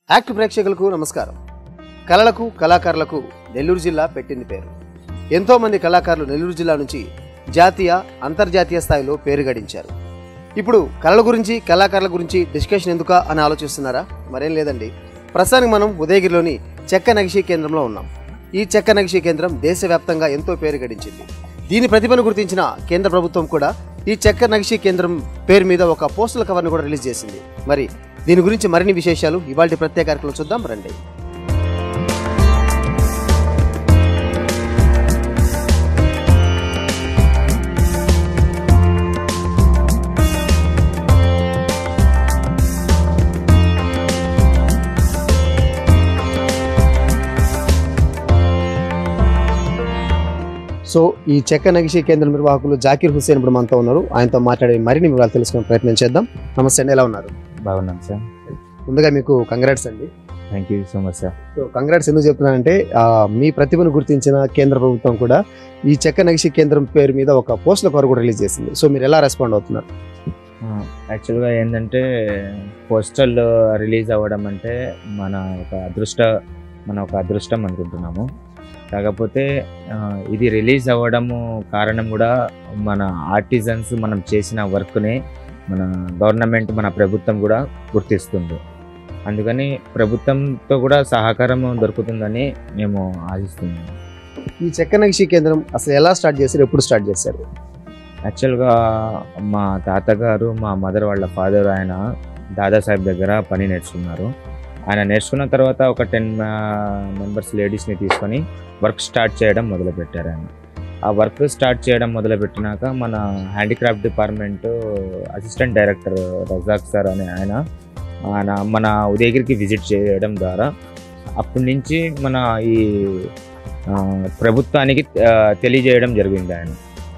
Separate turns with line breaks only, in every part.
act ప్రేక్షకులకు నమస్కారం కళలకు కళాకారులకు నెల్లూరు జిల్లా పెట్టింది పేరు ఎంతో మంది కళాకారులు నెల్లూరు జిల్లా నుంచి జాతీయ అంతర్జాతీయ స్థాయిలో పేరు గడించారు ఇప్పుడు కళల గురించి కళాకారుల గురించి డిస్కషన్ ఎందుకా అని ఆలోచిస్తున్నారా మరేం లేదండి ప్రస్తుతానికి మనం ఉదయగిరిలోని చెక్క నగిషీ కేంద్రంలో ఉన్నాం ఈ చెక్క నగిషీ కేంద్రం దేశవ్యాప్తంగా ఎంతో పేరు గడించింది దీని ప్రతిభను గుర్తించిన కేంద్ర ప్రభుత్వం కూడా ఈ చెక్క నగిషీ కేంద్రం పేరు మీద ఒక పోస్టల్ కవర్ను కూడా రిలీజ్ చేసింది మరి దీని గురించి మరిన్ని విశేషాలు ఇవాళ ప్రత్యేక కార్యక్రమం చూద్దాం రండి సో ఈ చెక్క నగిషీ కేంద్ర నిర్వాహకులు జాకీర్ హుస్సేన్ ఇప్పుడు మనతో ఉన్నారు ఆయనతో మాట్లాడే మరిన్ని వివరాలు తెలుసుకునే ప్రయత్నం చేద్దాం నమస్తే అండి ఎలా ఉన్నారు
బాగున్నాం సార్
ముందుగా మీకు కంగ్రాట్స్ అండి
thank you so much sir
so congrats ఎందుకు చెప్తున్నానంటే ఆ, మీ ప్రతిభను గుర్తించిన కేంద్ర ప్రభుత్వం కూడా ఈ చెక్క నగిషి కేంద్రం పేరు మీద ఒక పోస్టుల కవర్ కూడా రిలీజ్ చేసింది సో మీరు ఎలా రెస్పాండ్ అవుతున్నారు
యాక్చువల్గా ఏంటంటే పోస్టల్ రిలీజ్ అవ్వడం అంటే మన ఒక అదృష్ట మన ఒక అదృష్టం అనుకుంటున్నాము కాకపోతే ఆ, ఇది రిలీజ్ అవ్వడము కారణం కూడా మన ఆర్టిజన్స్ మనం చేసిన వర్క్ని మన గవర్నమెంట్ మన ప్రభుత్వం కూడా గుర్తిస్తుంది అందుకని ప్రభుత్వంతో కూడా సహకారం దొరుకుతుందని మేము ఆశిస్తున్నాము
ఈ చెక్క నగిషి కేంద్రం అసలు ఎలా స్టార్ట్ చేశారు ఎప్పుడు స్టార్ట్ చేశారు
యాక్చువల్గా మా తాతగారు మా మదర్ వాళ్ళ ఫాదర్ ఆయన దాదాసాహెబ్ దగ్గర పని నేర్చుకున్నారు ఆయన నేర్చుకున్న తర్వాత ఒక టెన్ మెంబర్స్ లేడీస్ని తీసుకొని వర్క్ స్టార్ట్ చేయడం మొదలుపెట్టారు ఆయన ఆ వర్క్ స్టార్ట్ చేయడం మొదలుపెట్టినాక మన handicraft department assistant director Razak sir అనే ఆయన ఆయన మన ఉదయగిరికి విజిట్ చేయడం ద్వారా అప్పటి నుంచి మన ఈ ఆ, ప్రభుత్వానికి ఆ, తెలియజేయడం జరిగింది ఆయన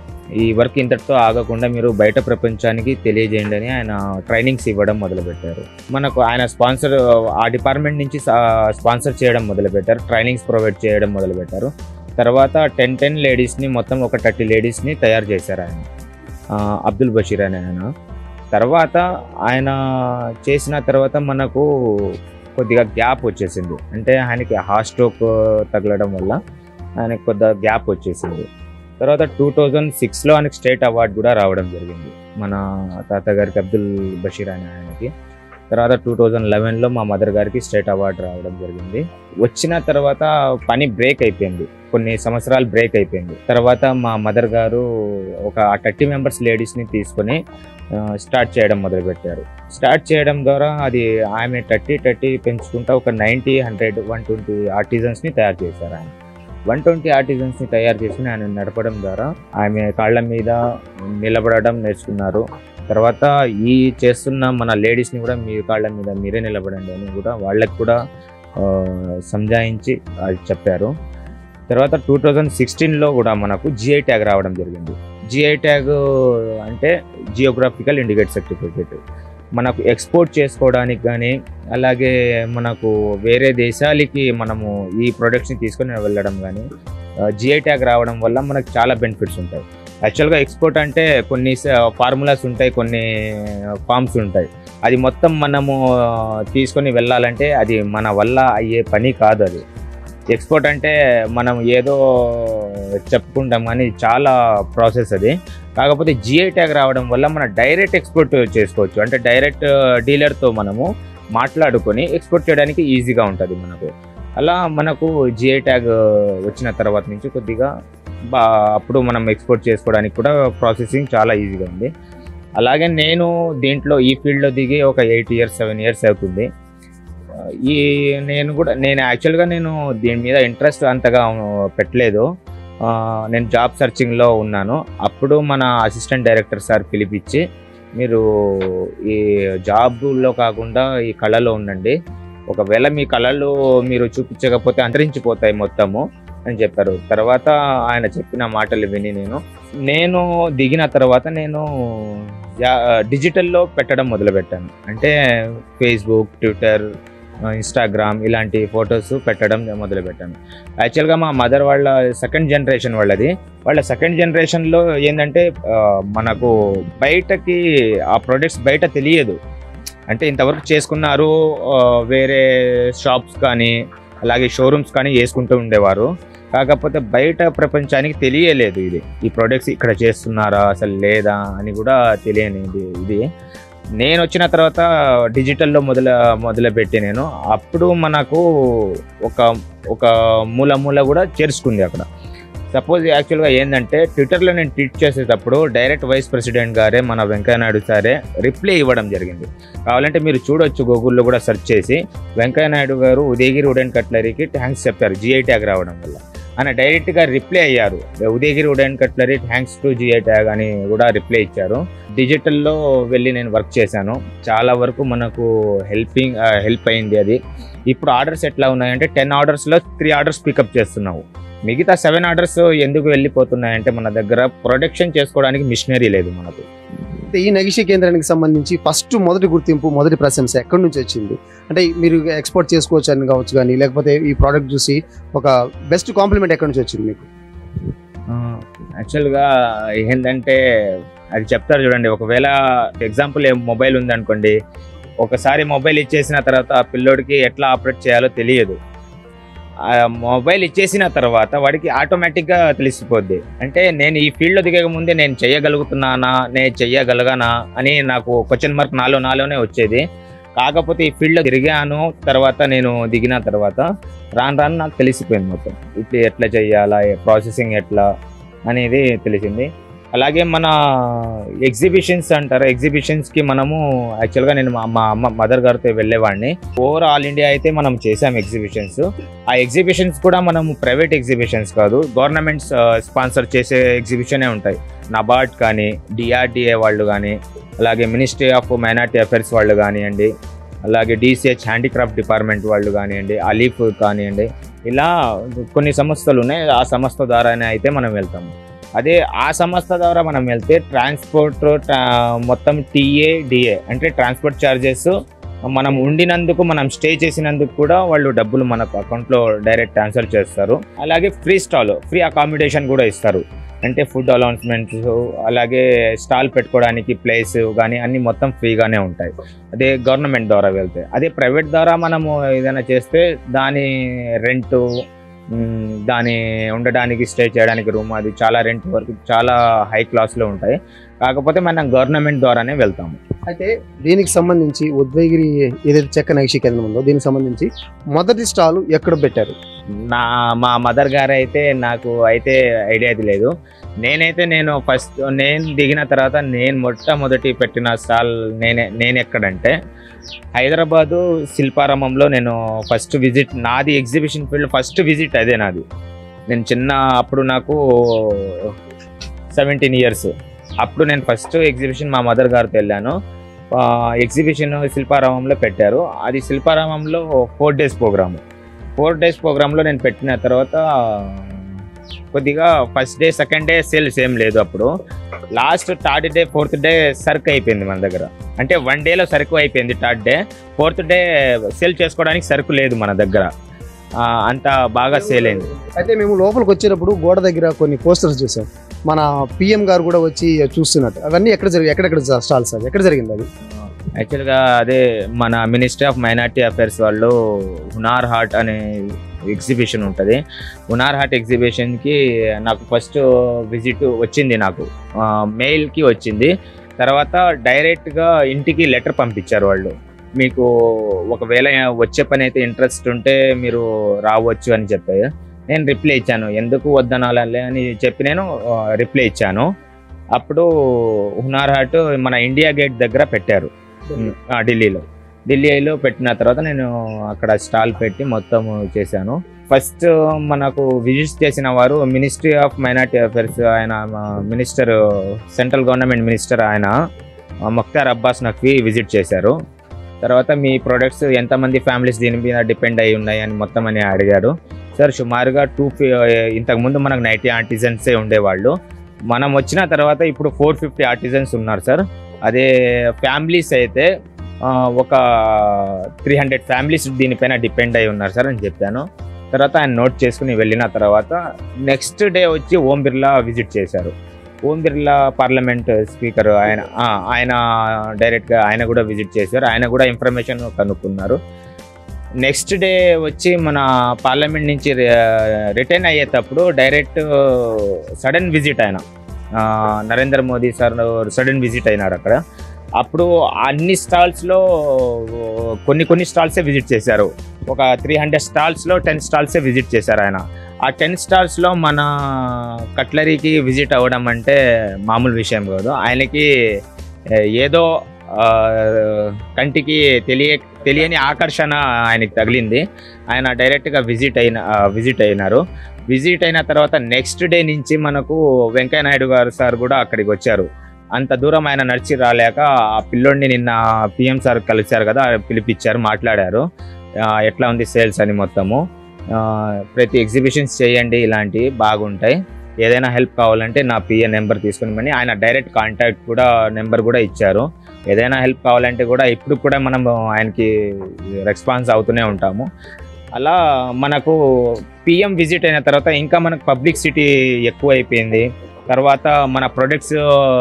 ఈ వర్క్ ఇంతటితో ఆగకుండా మీరు బయట ప్రపంచానికి తెలియజేయండి అని ఆయన ట్రైనింగ్స్ ఇవ్వడం మొదలుపెట్టారు మనకు ఆయన స్పాన్సర్ ఆ డిపార్ట్మెంట్ నుంచి స్పాన్సర్ చేయడం మొదలుపెట్టారు ట్రైనింగ్స్ ప్రొవైడ్ చేయడం మొదలుపెట్టారు తర్వాత టెన్ టెన్ లేడీస్ని మొత్తం ఒక థర్టీ లేడీస్ని తయారు చేశారు ఆయన ఆ, అబ్దుల్ బషీర్ అనే ఆయన తర్వాత ఆయన చేసిన తర్వాత మనకు కొద్దిగా గ్యాప్ వచ్చేసింది అంటే ఆయనకి హార్ట్ స్ట్రోక్ తగలడం వల్ల ఆయనకి కొద్దిగా గ్యాప్ వచ్చేసింది తర్వాత టూ థౌజండ్ సిక్స్లో ఆయనకి స్టేట్ అవార్డు కూడా రావడం జరిగింది మన తాతగారికి అబ్దుల్ బషీర్ అనే ఆయనకి తర్వాత టూ థౌజండ్ లెవెన్లో మా మదర్ గారికి స్టేట్ అవార్డు రావడం జరిగింది వచ్చిన తర్వాత పని బ్రేక్ అయిపోయింది కొన్ని సంవత్సరాలు బ్రేక్ అయిపోయింది తర్వాత మా మదర్ గారు ఒక థర్టీ మెంబర్స్ లేడీస్ని తీసుకొని స్టార్ట్ చేయడం మొదలుపెట్టారు స్టార్ట్ చేయడం ద్వారా అది ఆమె థర్టీ థర్టీ పెంచుకుంటా ఒక నైంటీ హండ్రెడ్ వన్ ట్వంటీ ఆర్టిజన్స్ని తయారు చేశారు ఆయన వన్ ట్వంటీ ఆర్టిజన్స్ని తయారు చేసుకుని ఆయన నడపడం ద్వారా ఆమె కాళ్ళ మీద నిలబడడం నేర్చుకున్నారు తర్వాత ఈ చేస్తున్న మన లేడీస్ని కూడా మీ కాళ్ళ మీద మీరే నిలబడండి అని కూడా వాళ్ళకి కూడా ఆ, సంజాయించి అది చెప్పారు తర్వాత టూ థౌజండ్ సిక్స్టీన్లో కూడా మనకు జిఐ ట్యాగ్ రావడం జరిగింది జిఐ ట్యాగ్ అంటే జియోగ్రాఫికల్ ఇండికేట్ సర్టిఫికేట్ మనకు ఎక్స్పోర్ట్ చేసుకోవడానికి కానీ అలాగే మనకు వేరే దేశాలకి మనము ఈ ప్రొడక్ట్స్ని తీసుకొని వెళ్ళడం కానీ జిఐ ట్యాగ్ రావడం వల్ల మనకు చాలా బెనిఫిట్స్ ఉంటాయి యాక్చువల్గా ఎక్స్పోర్ట్ అంటే కొన్ని ఫార్ములాస్ ఉంటాయి కొన్ని ఫార్మ్స్ ఉంటాయి అది మొత్తం మనము ఆ, తీసుకొని వెళ్ళాలంటే అది మన వల్ల అయ్యే పని కాదు అది ఎక్స్పోర్ట్ అంటే మనం ఏదో చెప్పుకుంటాం కానీ చాలా ప్రాసెస్ అది కాకపోతే జిఐ ట్యాగ్ రావడం వల్ల మనం డైరెక్ట్ ఎక్స్పోర్ట్ చేసుకోవచ్చు అంటే డైరెక్ట్ డీలర్తో మనము మాట్లాడుకొని ఎక్స్పోర్ట్ చేయడానికి ఈజీగా ఉంటుంది మనకు అలా మనకు జిఐ ట్యాగ్ వచ్చిన తర్వాత నుంచి కొద్దిగా బా అప్పుడు మనం ఎక్స్పోర్ట్ చేసుకోవడానికి కూడా ప్రాసెసింగ్ చాలా ఈజీగా ఉంది అలాగే నేను దీంట్లో ఈ ఫీల్డ్లో దిగి ఒక ఎయిట్ ఇయర్స్ సెవెన్ ఇయర్స్ అవుతుంది ఈ నేను కూడా నేను యాక్చువల్గా నేను దీని మీద ఇంట్రెస్ట్ అంతగా పెట్టలేదు ఆ, నేను జాబ్ సర్చింగ్లో ఉన్నాను అప్పుడు మన అసిస్టెంట్ డైరెక్టర్ సార్ పిలిపించి మీరు ఈ జాబ్లో కాకుండా ఈ కళలో ఉండండి ఒకవేళ మీ కళలు మీరు చూపించకపోతే అంతరించిపోతాయి మొత్తము అని చెప్పారు తర్వాత ఆయన చెప్పిన మాటలు విని నేను నేను దిగిన తర్వాత నేను జా- డిజిటల్లో పెట్టడం మొదలుపెట్టాను అంటే ఫేస్బుక్ ట్విట్టర్ ఇన్స్టాగ్రామ్ ఇలాంటి ఫొటోస్ పెట్టడం మొదలుపెట్టాను యాక్చువల్గా మా మదర్ వాళ్ళ సెకండ్ జనరేషన్ వాళ్ళది వాళ్ళ సెకండ్ జనరేషన్లో ఏంటంటే ఆ, మనకు బయటకి ఆ ప్రొడక్ట్స్ బయట తెలియదు అంటే ఇంతవరకు చేసుకున్నారు ఆ, వేరే షాప్స్ కానీ అలాగే షోరూమ్స్ కానీ వేసుకుంటూ ఉండేవారు కాకపోతే బయట ప్రపంచానికి తెలియలేదు ఇది ఈ ప్రొడక్ట్స్ ఇక్కడ చేస్తున్నారా అసలు లేదా అని కూడా తెలియనిది ఇది నేను వచ్చిన తర్వాత డిజిటల్లో మొదల మొదలుపెట్టి నేను అప్పుడు మనకు ఒక ఒక మూల మూల కూడా చేర్చుకుంది అక్కడ సపోజ్ యాక్చువల్గా ఏంటంటే ట్విట్టర్లో నేను ట్వీట్ చేసేటప్పుడు డైరెక్ట్ వైస్ ప్రెసిడెంట్ గారే మన వెంకయ్యనాయుడు సారే రిప్లై ఇవ్వడం జరిగింది కావాలంటే మీరు చూడొచ్చు గూగుల్లో కూడా సెర్చ్ చేసి వెంకయ్యనాయుడు గారు ఉదయగిరి ఉడెన్ కట్లరీకి థ్యాంక్స్ చెప్పారు జిఐ ట్యాగ్ రావడం వల్ల ఆయన డైరెక్ట్గా రిప్లై అయ్యారు Udayagiri wooden cutlery thanks to GI tag అని కూడా రిప్లై ఇచ్చారు డిజిటల్లో వెళ్ళి నేను వర్క్ చేశాను చాలా వరకు మనకు హెల్పింగ్ హెల్ప్ అయింది అది ఇప్పుడు ఆర్డర్స్ ఎట్లా ఉన్నాయంటే టెన్ ఆర్డర్స్లో త్రీ ఆర్డర్స్ పికప్ చేస్తున్నావు మిగతా సెవెన్ ఆర్డర్స్ ఎందుకు వెళ్ళిపోతున్నాయంటే మన దగ్గర ప్రొడక్షన్ చేసుకోవడానికి మిషనరీ లేదు మనకు
అయితే ఈ నగిషి కేంద్రానికి సంబంధించి ఫస్ట్ మొదటి గుర్తింపు మొదటి ప్రశంస ఎక్కడి నుంచి వచ్చింది అంటే మీరు ఎక్స్పోర్ట్ చేసుకోవచ్చు అని కావచ్చు కానీ లేకపోతే ఈ ప్రోడక్ట్ చూసి ఒక బెస్ట్ కాంప్లిమెంట్ ఎక్కడి నుంచి వచ్చింది మీకు
యాక్చువల్గా ఏంటంటే అది చెప్తారు చూడండి ఒకవేళ ఎగ్జాంపుల్ మొబైల్ ఉందనుకోండి ఒకసారి మొబైల్ ఇచ్చేసిన తర్వాత ఆ పిల్లోడికి ఎట్లా ఆపరేట్ చేయాలో తెలియదు ఆ మొబైల్ ఇచ్చేసిన తర్వాత వాడికి ఆటోమేటిక్గా తెలిసిపోద్ది అంటే నేను ఈ ఫీల్డ్లో దిగక ముందే నేను చెయ్యగలుగుతున్నానా నేను చెయ్యగలగానా అని నాకు క్వశ్చన్ మార్క్ నాలో నాలోనే వచ్చేది కాకపోతే ఈ ఫీల్డ్లో తిరిగాను తర్వాత నేను దిగిన తర్వాత రాను రాను నాకు తెలిసిపోయింది మొత్తం ఇప్పుడు ఎట్లా చెయ్యాలా ప్రాసెసింగ్ ఎట్లా అనేది తెలిసింది అలాగే మన ఎగ్జిబిషన్స్ అంటారు ఎగ్జిబిషన్స్కి మనము యాక్చువల్గా నేను మా మా అమ్మ మదర్ గారితో వెళ్ళేవాడిని ఓవర్ ఆల్ ఇండియా అయితే మనం చేసాం ఎగ్జిబిషన్స్ ఆ ఎగ్జిబిషన్స్ కూడా మనము ప్రైవేట్ ఎగ్జిబిషన్స్ కాదు గవర్నమెంట్ స్పాన్సర్ చేసే ఎగ్జిబిషనే ఉంటాయి నబార్డ్ కానీ డిఆర్డిఏ వాళ్ళు కానీ అలాగే మినిస్ట్రీ ఆఫ్ మైనార్టీ అఫైర్స్ వాళ్ళు కానివ్వండి అలాగే డిసిహెచ్ హ్యాండిక్రాఫ్ట్ డిపార్ట్మెంట్ వాళ్ళు కానివ్వండి అలీఫ్ కానివ్వండి ఇలా కొన్ని సంస్థలు ఉన్నాయి ఆ సంస్థ ద్వారానే అయితే మనం వెళ్తాము అదే ఆ సంస్థ ద్వారా మనం వెళ్తే ట్రాన్స్పోర్ట్ మొత్తం టీఏ డిఏ అంటే ట్రాన్స్పోర్ట్ ఛార్జెస్ మనం ఉండినందుకు మనం స్టే చేసినందుకు కూడా వాళ్ళు డబ్బులు మనకు అకౌంట్లో డైరెక్ట్ ట్రాన్స్ఫర్ చేస్తారు అలాగే ఫ్రీ స్టాల్ ఫ్రీ అకామిడేషన్ కూడా ఇస్తారు అంటే ఫుడ్ అనౌన్స్మెంట్స్ అలాగే స్టాల్ పెట్టుకోవడానికి ప్లేస్ కానీ అన్ని మొత్తం ఫ్రీగానే ఉంటాయి అదే గవర్నమెంట్ ద్వారా వెళ్తే అదే ప్రైవేట్ ద్వారా మనము ఏదైనా చేస్తే దాని రెంట్ దాని ఉండడానికి స్టే చేయడానికి రూమ్ అది చాలా రెంట్ వరకు చాలా హై క్లాస్లో ఉంటాయి కాకపోతే మనం గవర్నమెంట్ ద్వారానే వెళ్తాము
అయితే దీనికి సంబంధించి ఉద్వయగిరి ఏదైతే చెక్క నగిషి కేంద్రం ఉందో దీనికి సంబంధించి మొదటి స్టాల్ ఎక్కడ పెట్టారు
నా మా మదర్ గారు అయితే నాకు అయితే ఐడియా అది లేదు నేనైతే నేను ఫస్ట్ నేను దిగిన తర్వాత నేను మొట్టమొదటి పెట్టిన స్టాల్ నేనే నేను ఎక్కడంటే హైదరాబాదు శిల్పారామంలో నేను ఫస్ట్ విజిట్ నాది ఎగ్జిబిషన్ ఫీల్డ్ ఫస్ట్ విజిట్ అదే నాది నేను చిన్న అప్పుడు నాకు సెవెంటీన్ ఇయర్స్ అప్పుడు నేను ఫస్ట్ ఎగ్జిబిషన్ మా మదర్ గారితో వెళ్ళాను ఎగ్జిబిషన్ శిల్పారామంలో పెట్టారు అది శిల్పారామంలో four days program four days ప్రోగ్రాంలో నేను పెట్టిన తర్వాత కొద్దిగా first day second day sales ఏం లేదు అప్పుడు last third day fourth day సరుకు అయిపోయింది మన దగ్గర అంటే వన్ డేలో సరుకు అయిపోయింది third day fourth day sale చేసుకోవడానికి సరుకు లేదు మన దగ్గర ఆ, అంత బాగా సేల్ అయింది
అయితే మేము లోపలికి వచ్చేటప్పుడు గోడ దగ్గర కొన్ని పోస్టర్స్ చూసాం మన పిఎం గారు కూడా వచ్చి చూస్తున్నట్టు అవన్నీ ఎక్కడ జరిగి ఎక్కడెక్కడ స్టాల్స్ అవి ఎక్కడ జరిగింది అది
యాక్చువల్గా అదే మన మినిస్ట్రీ ఆఫ్ మైనార్టీ అఫైర్స్ వాళ్ళు హునార్ హార్ట్ అనే ఎగ్జిబిషన్ ఉంటుంది హునార్ హార్ట్ ఎగ్జిబిషన్కి నాకు ఫస్ట్ విజిట్ వచ్చింది నాకు మెయిల్కి వచ్చింది తర్వాత డైరెక్ట్గా ఇంటికి లెటర్ పంపించారు వాళ్ళు మీకు ఒకవేళ వచ్చే పని అయితే ఇంట్రెస్ట్ ఉంటే మీరు రావచ్చు అని చెప్పారు నేను రిప్లై ఇచ్చాను ఎందుకు వద్దనాలే అని చెప్పి నేను రిప్లై ఇచ్చాను అప్పుడు హునార్ హాట్ మన ఇండియా గేట్ దగ్గర పెట్టారు ఆ, ఢిల్లీలో ఢిల్లీలో పెట్టిన తర్వాత నేను అక్కడ స్టాల్ పెట్టి మొత్తం చేశాను ఫస్ట్ మనకు విజిట్ చేసిన వారు మినిస్ట్రీ ఆఫ్ మైనార్టీ అఫైర్స్ ఆయన మినిస్టర్ సెంట్రల్ గవర్నమెంట్ మినిస్టర్ ఆయన ఆ, ముఖ్తార్ అబ్బాస్ నఖ్వీ విజిట్ చేశారు తర్వాత మీ ప్రొడక్ట్స్ ఎంతమంది ఫ్యామిలీస్ దీని మీద డిపెండ్ అయి ఉన్నాయి అని మొత్తం అని అడిగారు సార్ సుమారుగా టూ ఇంతకుముందు మనకు నైంటీ ఆర్టిజన్సే ఉండేవాళ్ళు మనం వచ్చిన తర్వాత ఇప్పుడు ఫోర్ ఫిఫ్టీ ఆర్టిజన్స్ ఉన్నారు సార్ అదే ఫ్యామిలీస్ అయితే ఆ, ఒక త్రీ హండ్రెడ్ ఫ్యామిలీస్ దీనిపైన డిపెండ్ అయి ఉన్నారు సార్ అని చెప్పాను తర్వాత ఆయన నోట్ చేసుకుని వెళ్ళిన తర్వాత నెక్స్ట్ డే వచ్చి ఓం బిర్లా విజిట్ చేశారు ఓం బిర్లా పార్లమెంట్ స్పీకర్ ఆయన ఆ, ఆయన డైరెక్ట్గా ఆయన కూడా విజిట్ చేశారు ఆయన కూడా ఇన్ఫర్మేషన్ కనుక్కున్నారు నెక్స్ట్ డే వచ్చి మన పార్లమెంట్ నుంచి రిటర్న్ అయ్యేటప్పుడు డైరెక్ట్ సడన్ విజిట్ ఆయన ఆ, Narendra Modi sir sudden visit అయినారు అక్కడ అప్పుడు అన్ని స్టాల్స్లో కొన్ని కొన్ని స్టాల్సే విజిట్ చేశారు ఒక త్రీ హండ్రెడ్ స్టాల్స్లో టెన్ స్టాల్సే విజిట్ చేశారు ఆయన ఆ టెన్ స్టాల్స్లో మన కట్లరీకి విజిట్ అవ్వడం అంటే మామూలు విషయం కాదు ఆయనకి ఏ, ఏదో ఆ, కంటికి తెలియ తెలియని ఆకర్షణ ఆయనకి తగిలింది ఆయన డైరెక్ట్గా విజిట్ అయిన విజిట్ అయినారు విజిట్ అయిన తర్వాత నెక్స్ట్ డే నుంచి మనకు వెంకయ్య నాయుడు గారు సార్ కూడా అక్కడికి వచ్చారు అంత దూరం ఆయన నడిచి రాలేక ఆ పిల్లోడిని నిన్న పిఎం సార్ కలిశారు కదా పిలిపించారు మాట్లాడారు ఆ, ఎట్లా ఉంది సేల్స్ అని మొత్తము ఆ, ప్రతి ఎగ్జిబిషన్స్ చేయండి ఇలాంటివి బాగుంటాయి ఏదైనా హెల్ప్ కావాలంటే నా పిఏ నెంబర్ తీసుకుని ఆయన డైరెక్ట్ కాంటాక్ట్ కూడా నెంబర్ కూడా ఇచ్చారు ఏదైనా హెల్ప్ కావాలంటే కూడా ఇప్పుడు కూడా మనం ఆయనకి రెస్పాన్స్ అవుతూనే ఉంటాము అలా మనకు పిఎం విజిట్ అయిన తర్వాత ఇంకా మనకు పబ్లిసిటీ ఎక్కువ అయిపోయింది తర్వాత మన ప్రొడక్ట్స్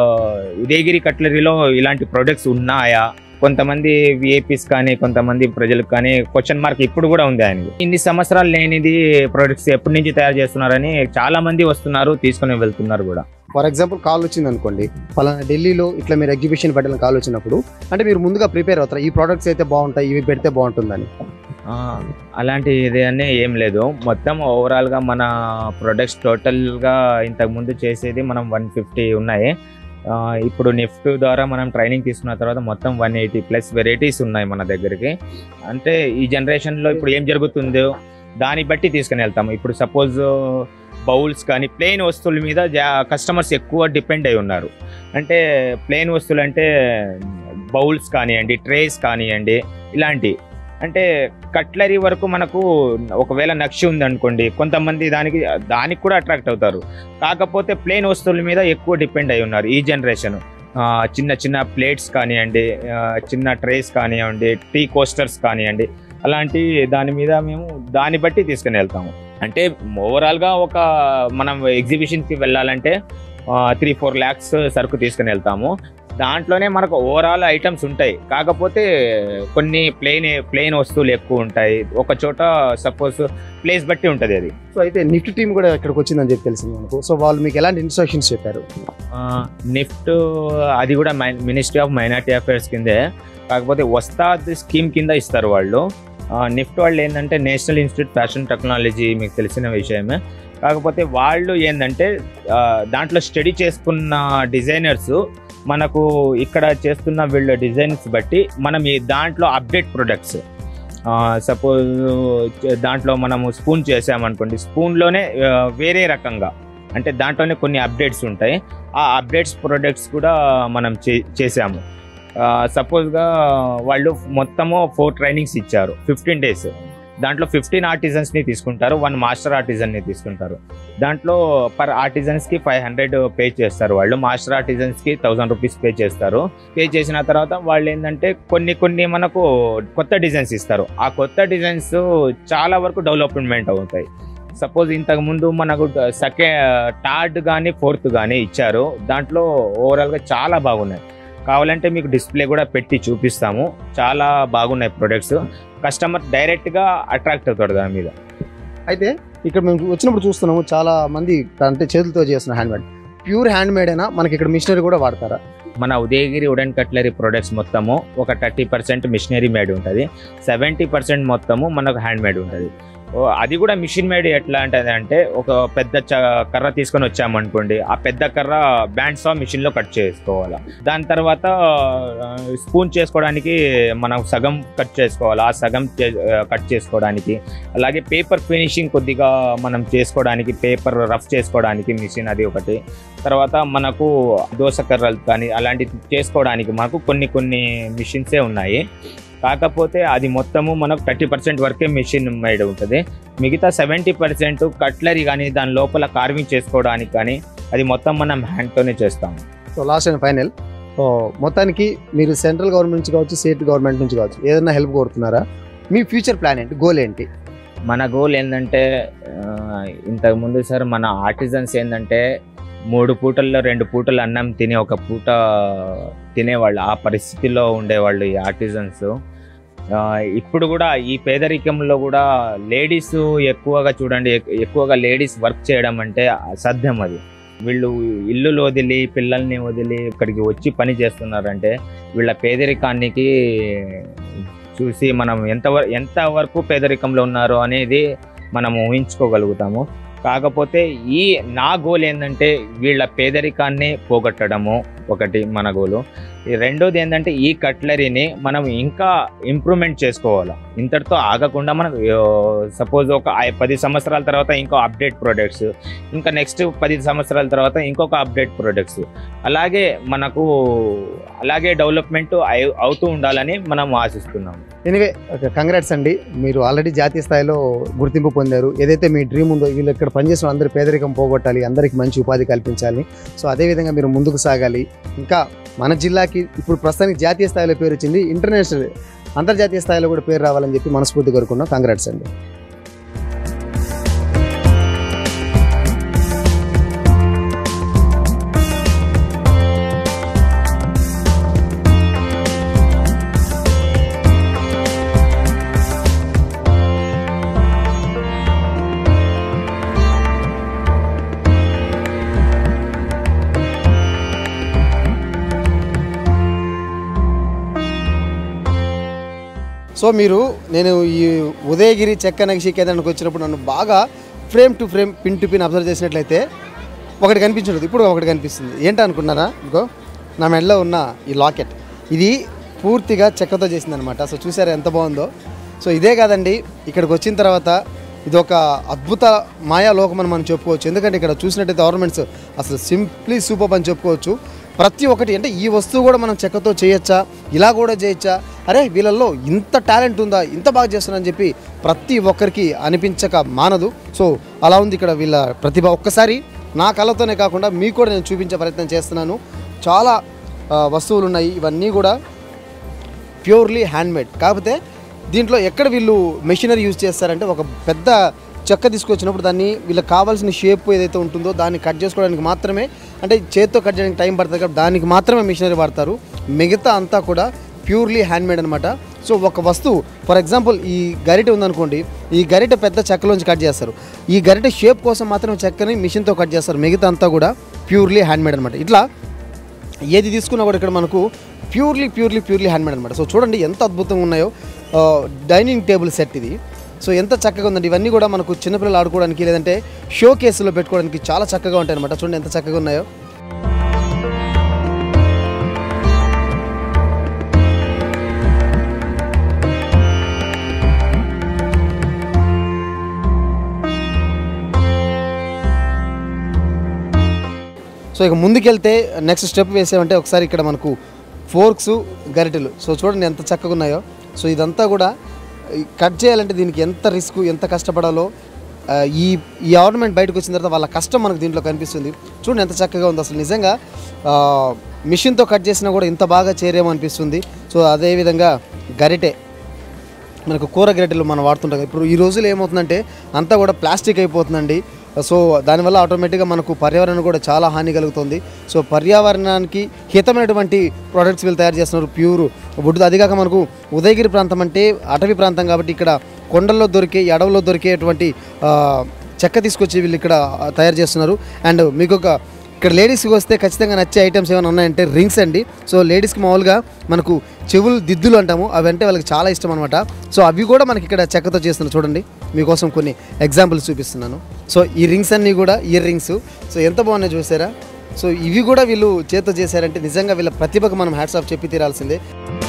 ఉదయగిరి కట్లరీలో ఇలాంటి ప్రొడక్ట్స్ ఉన్నాయా కొంతమంది విఐపీస్ కానీ కొంతమంది ప్రజలకు కానీ క్వశ్చన్ మార్క్ ఇప్పుడు కూడా ఉంది ఆయనకి ఇన్ని సంవత్సరాలు లేనిది ప్రొడక్ట్స్ ఎప్పటి నుంచి తయారు చేస్తున్నారని చాలా మంది వస్తున్నారు తీసుకొని వెళ్తున్నారు కూడా
ఫర్ ఎగ్జాంపుల్ కాల్ వచ్చింది అనుకోండి ఫలానా ఢిల్లీలో ఇట్లా మీరు ఎగ్జిబిషన్ పెట్టాలని కాల్ వచ్చినప్పుడు అంటే మీరు ముందుగా ప్రిపేర్ అవుతారు ఈ ప్రోడక్ట్స్ అయితే బాగుంటాయి ఇవి పెడితే బాగుంటుందని
ఆ, అలాంటి ఇది అని ఏం లేదు మొత్తం ఓవరాల్గా మన ప్రొడక్ట్స్ టోటల్గా ఇంతకుముందు చేసేది మనం వన్ ఫిఫ్టీ ఉన్నాయి ఆ, ఇప్పుడు నిఫ్ట్ ద్వారా మనం ట్రైనింగ్ తీసుకున్న తర్వాత మొత్తం వన్ ఎయిటీ ప్లస్ వెరైటీస్ ఉన్నాయి మన దగ్గరికి అంటే ఈ జనరేషన్లో ఇప్పుడు ఏం జరుగుతుందో దాన్ని బట్టి తీసుకుని వెళ్తాము ఇప్పుడు సపోజ్ బౌల్స్ కానీ ప్లెయిన్ వస్తువుల మీద కస్టమర్స్ ఎక్కువ డిపెండ్ అయి ఉన్నారు అంటే ప్లెయిన్ వస్తువులు అంటే బౌల్స్ కానివ్వండి ట్రేస్ కానివ్వండి ఇలాంటి అంటే కట్లరీ వరకు మనకు ఒకవేళ నక్షి ఉంది అనుకోండి కొంతమంది దానికి దానికి కూడా అట్రాక్ట్ అవుతారు కాకపోతే ప్లేన్ వస్తువుల మీద ఎక్కువ డిపెండ్ అయి ఉన్నారు ఈ జనరేషన్ చిన్న చిన్న ప్లేట్స్ కానివ్వండి ఆ, చిన్న ట్రేస్ కానివ్వండి టీ కోస్టర్స్ కానివ్వండి అలాంటి దాని మీద మేము దాన్ని బట్టి తీసుకుని వెళ్తాము అంటే ఓవరాల్గా ఒక మనం ఎగ్జిబిషన్కి వెళ్ళాలంటే త్రీ ఫోర్ ల్యాక్స్ సరుకు తీసుకుని వెళ్తాము దాంట్లోనే మనకు ఓవరాల్ ఐటమ్స్ ఉంటాయి కాకపోతే కొన్ని ప్లెయిన్ ప్లెయిన్ వస్తువులు ఎక్కువ ఉంటాయి ఒక చోట సపోజ్ ప్లేస్ బట్టి ఉంటుంది అది
సో అయితే నిఫ్ట్ టీం కూడా ఇక్కడికి వచ్చిందని చెప్పి తెలిసింది మనకు సో వాళ్ళు మీకు ఎలాంటి ఇన్స్ట్రక్షన్స్ చెప్పారు
నిఫ్ట్ అది కూడా మినిస్ట్రీ ఆఫ్ మైనార్టీ అఫైర్స్ కిందే కాకపోతే వస్తాద్ స్కీమ్ కింద ఇస్తారు వాళ్ళు నిఫ్ట్ వాళ్ళు ఏంటంటే నేషనల్ ఇన్స్టిట్యూట్ ఫ్యాషన్ టెక్నాలజీ మీకు తెలిసిన విషయమే కాకపోతే వాళ్ళు ఏంటంటే ఆ, దాంట్లో స్టడీ చేసుకున్న డిజైనర్స్ మనకు ఇక్కడ చేస్తున్న వీళ్ళ డిజైన్స్ బట్టి మనం ఈ దాంట్లో అప్డేట్ ప్రొడక్ట్స్ సపోజ్ దాంట్లో మనము స్పూన్ చేసామనుకోండి స్పూన్లోనే వేరే రకంగా అంటే దాంట్లోనే కొన్ని అప్డేట్స్ ఉంటాయి ఆ అప్డేట్స్ ప్రొడక్ట్స్ కూడా మనం చే చేసాము సపోజ్గా వాళ్ళు మొత్తము ఫోర్ ట్రైనింగ్స్ ఇచ్చారు ఫిఫ్టీన్ డేస్ దాంట్లో ఫిఫ్టీన్ ఆర్టిజన్స్ని తీసుకుంటారు వన్ మాస్టర్ ఆర్టిజన్ని తీసుకుంటారు దాంట్లో పర్ ఆర్టిజన్స్కి ఫైవ్ హండ్రెడ్ పే చేస్తారు వాళ్ళు మాస్టర్ ఆర్టిజన్స్కి థౌసండ్ రూపీస్ పే చేస్తారు పే చేసిన తర్వాత వాళ్ళు ఏంటంటే కొన్ని కొన్ని మనకు కొత్త డిజైన్స్ ఇస్తారు ఆ కొత్త డిజైన్స్ చాలా వరకు డెవలప్మెంట్ అవుతాయి సపోజ్ ఇంతకు ముందు మనకు సెకండ్ థర్డ్ కానీ ఫోర్త్ కానీ ఇచ్చారు దాంట్లో ఓవరాల్గా చాలా బాగున్నాయి కావాలంటే మీకు డిస్ప్లే కూడా పెట్టి చూపిస్తాము చాలా బాగున్నాయి ప్రొడక్ట్స్ కస్టమర్ డైరెక్ట్గా అట్రాక్ట్ అవుతాడు దాని మీద
అయితే ఇక్కడ మేము వచ్చినప్పుడు చూస్తున్నాము చాలా మంది అంటే చేతులతో చేసిన hand made pure hand made అయినా మనకి ఇక్కడ మిషనరీ కూడా వాడతారా
మన ఉదయగిరి వుడెన్ కట్లరీ ప్రొడక్ట్స్ మొత్తము ఒక థర్టీ పర్సెంట్ మిషనరీ మేడ్ ఉంటుంది సెవెంటీ పర్సెంట్ మొత్తము మనకు హ్యాండ్ మేడ్ ఉంటుంది ఓ, అది కూడా మిషన్ మేడ్ ఎట్లా ఉంటుంది అంటే ఒక పెద్ద చ- కర్ర తీసుకొని వచ్చామనుకోండి ఆ పెద్ద కర్ర బ్యాండ్ సా మిషన్లో కట్ చేసుకోవాలి దాని తర్వాత స్పూన్ చేసుకోవడానికి మనం సగం కట్ చేసుకోవాలి ఆ సగం కట్ చేసుకోవడానికి అలాగే పేపర్ ఫినిషింగ్ కొద్దిగా మనం చేసుకోవడానికి పేపర్ రఫ్ చేసుకోవడానికి మిషన్ అది ఒకటి తర్వాత మనకు దోస కర్రలు కానీ అలాంటివి చేసుకోవడానికి మనకు కొన్ని కొన్ని మిషన్సే ఉన్నాయి కాకపోతే అది మొత్తము మనకు థర్టీ పర్సెంట్ వరకే మిషన్ మేడ్ ఉంటుంది మిగతా సెవెంటీ పర్సెంట్ కట్లరీ కానీ దాని లోపల కార్వింగ్ చేసుకోవడానికి కానీ అది మొత్తం మనం హ్యాండ్తోనే చేస్తాము
so last and final so మొత్తానికి మీరు సెంట్రల్ గవర్నమెంట్ నుంచి కావచ్చు స్టేట్ గవర్నమెంట్ నుంచి కావచ్చు ఏదైనా హెల్ప్ కోరుతున్నారా మీ ఫ్యూచర్ ప్లాన్ ఏంటి గోల్ ఏంటి
మన గోల్ ఏంటంటే ఆ, ఇంతకు ముందు సార్ మన ఆర్టిజన్స్ ఏంటంటే మూడు పూటల్లో రెండు పూటలు అన్నం తిని ఒక పూట తినేవాళ్ళు ఆ పరిస్థితిలో ఉండేవాళ్ళు ఈ ఆర్టిజన్స్ ఇప్పుడు కూడా ఈ పేదరికంలో కూడా లేడీస్ ఎక్కువగా చూడండి ఎక్- ఎక్కువగా లేడీస్ వర్క్ చేయడం అంటే అసాధ్యం అది వీళ్ళు ఇల్లులు వదిలి పిల్లల్ని వదిలి ఇక్కడికి వచ్చి పని చేస్తున్నారంటే వీళ్ళ పేదరికానికి చూసి మనం ఎంత ఎంత వరకు పేదరికంలో ఉన్నారు అనేది మనం ఊహించుకోగలుగుతాము కాకపోతే ఈ నా గోల్ ఏంటంటే వీళ్ళ పేదరికాన్ని పోగొట్టడము ఒకటి మన గోలు ఈ రెండోది ఏంటంటే ఈ కట్లరీని మనం ఇంకా ఇంప్రూవ్మెంట్ చేసుకోవాలి ఇంతటితో ఆగకుండా మనం సపోజ్ ఒక ఐ- పది సంవత్సరాల తర్వాత ఇంకో అప్డేట్ ప్రొడక్ట్స్ ఇంకా నెక్స్ట్ పది సంవత్సరాల తర్వాత ఇంకొక అప్డేట్ ప్రొడక్ట్స్ అలాగే మనకు అలాగే డెవలప్మెంట్ అయి- అవుతూ ఉండాలని మనం ఆశిస్తున్నాం
ఎనివే కంగ్రాట్స్ అండి మీరు ఆల్రెడీ జాతీయ స్థాయిలో గుర్తింపు పొందారు ఏదైతే మీ డ్రీమ్ ఉందో వీళ్ళు ఇక్కడ పనిచేసిన అందరి పేదరికం పోగొట్టాలి అందరికి మంచి ఉపాధి కల్పించాలి సో అదేవిధంగా మీరు ముందుకు సాగాలి ఇంకా మన జిల్లాకి ఇప్పుడు ప్రస్తుతానికి జాతీయ స్థాయిలో పేరు వచ్చింది ఇంటర్నేషనల్ అంతర్జాతీయ స్థాయిలో కూడా పేరు రావాలని చెప్పి మనస్ఫూర్తి కోరుకున్నాం కంగ్రాట్స్ అండి సో మీరు నేను ఈ ఉదయగిరి చెక్క నగిషి కేంద్రానికి వచ్చినప్పుడు నన్ను బాగా frame to frame pin to pin observe చేసినట్లయితే ఒకటి కనిపించదు ఇప్పుడు ఒకటి కనిపిస్తుంది ఏంటి అనుకున్నారా ఇగో నా మెడలో ఉన్న ఈ లాకెట్ ఇది పూర్తిగా చెక్కతో చేసిందనమాట సో చూసారా ఎంత బాగుందో సో ఇదే కాదండి ఇక్కడికి వచ్చిన తర్వాత ఇది ఒక అద్భుత మాయా లోకం అని మనం చెప్పుకోవచ్చు ఎందుకంటే ఇక్కడ చూసినట్టయితే గవర్నమెంట్స్ అసలు సింప్లీ సూపర్ అని చెప్పుకోవచ్చు ప్రతి ఒక్కటి అంటే ఈ వస్తువు కూడా మనం చెక్కతో చేయొచ్చా ఇలా కూడా చేయొచ్చా అరే వీళ్ళల్లో ఇంత టాలెంట్ ఉందా ఇంత బాగా చేస్తున్నారని చెప్పి ప్రతి ఒక్కరికి అనిపించక మానదు సో అలా ఉంది ఇక్కడ వీళ్ళ ప్రతిభ ఒక్కసారి నా కళ్ళతోనే కాకుండా మీకు కూడా నేను చూపించే ప్రయత్నం చేస్తున్నాను చాలా ఆ, వస్తువులు ఉన్నాయి ఇవన్నీ కూడా ప్యూర్లీ హ్యాండ్మేడ్ కాకపోతే దీంట్లో ఎక్కడ వీళ్ళు మెషినరీ యూజ్ చేస్తారంటే ఒక పెద్ద చెక్క తీసుకొచ్చినప్పుడు దాన్ని వీళ్ళకి కావాల్సిన షేప్ ఏదైతే ఉంటుందో దాన్ని కట్ చేసుకోవడానికి మాత్రమే అంటే చేత్తో కట్ చేయడానికి టైం పడుతుంది కాబట్టి దానికి మాత్రమే మెషినరీ వాడతారు మిగతా అంతా కూడా ప్యూర్లీ హ్యాండ్మేడ్ అనమాట సో ఒక వస్తువు ఫర్ ఎగ్జాంపుల్ ఈ గరిటె ఉందనుకోండి ఈ గరిటె పెద్ద చెక్కలోంచి కట్ చేస్తారు ఈ గరిటె షేప్ కోసం మాత్రం చెక్కని మిషన్తో కట్ చేస్తారు మిగతా అంతా కూడా ప్యూర్లీ హ్యాండ్మేడ్ అనమాట ఇట్లా ఏది తీసుకున్నా కూడా ఇక్కడ మనకు ప్యూర్లీ ప్యూర్లీ ప్యూర్లీ హ్యాండ్మేడ్ అనమాట సో చూడండి ఎంత అద్భుతంగా ఉన్నాయో ఆ, డైనింగ్ టేబుల్ సెట్ ఇది సో ఎంత చక్కగా ఉందండి ఇవన్నీ కూడా మనకు చిన్నపిల్లలు ఆడుకోవడానికి లేదంటే షో కేసులో పెట్టుకోవడానికి చాలా చక్కగా ఉంటాయి అనమాట చూడండి ఎంత చక్కగా ఉన్నాయో సో ఇక ముందుకెళ్తే నెక్స్ట్ స్టెప్ వేసామంటే ఒకసారి ఇక్కడ మనకు ఫోర్క్స్ గరిటెలు సో చూడండి ఎంత చక్కగా ఉన్నాయో సో ఇదంతా కూడా ఈ కట్ చేయాలంటే దీనికి ఎంత రిస్క్ ఎంత కష్టపడాలో ఆ, ఈ ఈ గవర్నమెంట్ బయటకు వచ్చిన తర్వాత వాళ్ళ కష్టం మనకు దీంట్లో కనిపిస్తుంది చూడండి ఎంత చక్కగా ఉంది అసలు నిజంగా ఆ, మిషన్తో కట్ చేసినా కూడా ఇంత బాగా చేరేమో అనిపిస్తుంది సో అదేవిధంగా గరిటె మనకు కూర గరిటెలు మనం వాడుతుంటాం ఇప్పుడు ఈ రోజులు ఏమవుతుందంటే అంతా కూడా ప్లాస్టిక్ అయిపోతుందండి సో దానివల్ల ఆటోమేటిక్గా మనకు పర్యావరణం కూడా చాలా హాని కలుగుతుంది సో పర్యావరణానికి హితమైనటువంటి ప్రోడక్ట్స్ వీళ్ళు తయారు చేస్తున్నారు ప్యూర్ వుడ్ అదిగాక మనకు ఉదయగిరి ప్రాంతం అంటే అటవీ ప్రాంతం కాబట్టి ఇక్కడ కొండల్లో దొరికే ఈ అడవుల్లో దొరికేటువంటి ఆ, చెక్క తీసుకొచ్చి వీళ్ళు ఇక్కడ ఆ, తయారు చేస్తున్నారు అండ్ మీకు ఒక ఇక్కడ లేడీస్కి వస్తే ఖచ్చితంగా నచ్చే ఐటమ్స్ ఏమైనా ఉన్నాయంటే రింగ్స్ అండి సో లేడీస్కి మామూలుగా మనకు చెవులు దిద్దులు అంటాము అవి అంటే వాళ్ళకి చాలా ఇష్టం అనమాట సో అవి కూడా మనకి ఇక్కడ చెక్కతో చేస్తున్నారు చూడండి మీకోసం కొన్ని ఎగ్జాంపుల్స్ చూపిస్తున్నాను సో ఈ రింగ్స్ అన్నీ కూడా ఇయర్ రింగ్స్ సో ఎంత బాగున్నాయి చూసారా సో ఇవి కూడా వీళ్ళు చేతితో చేశారంటే నిజంగా వీళ్ళ ప్రతిభకు మనం హ్యాట్స్ ఆఫ్ చెప్పి తీరాల్సిందే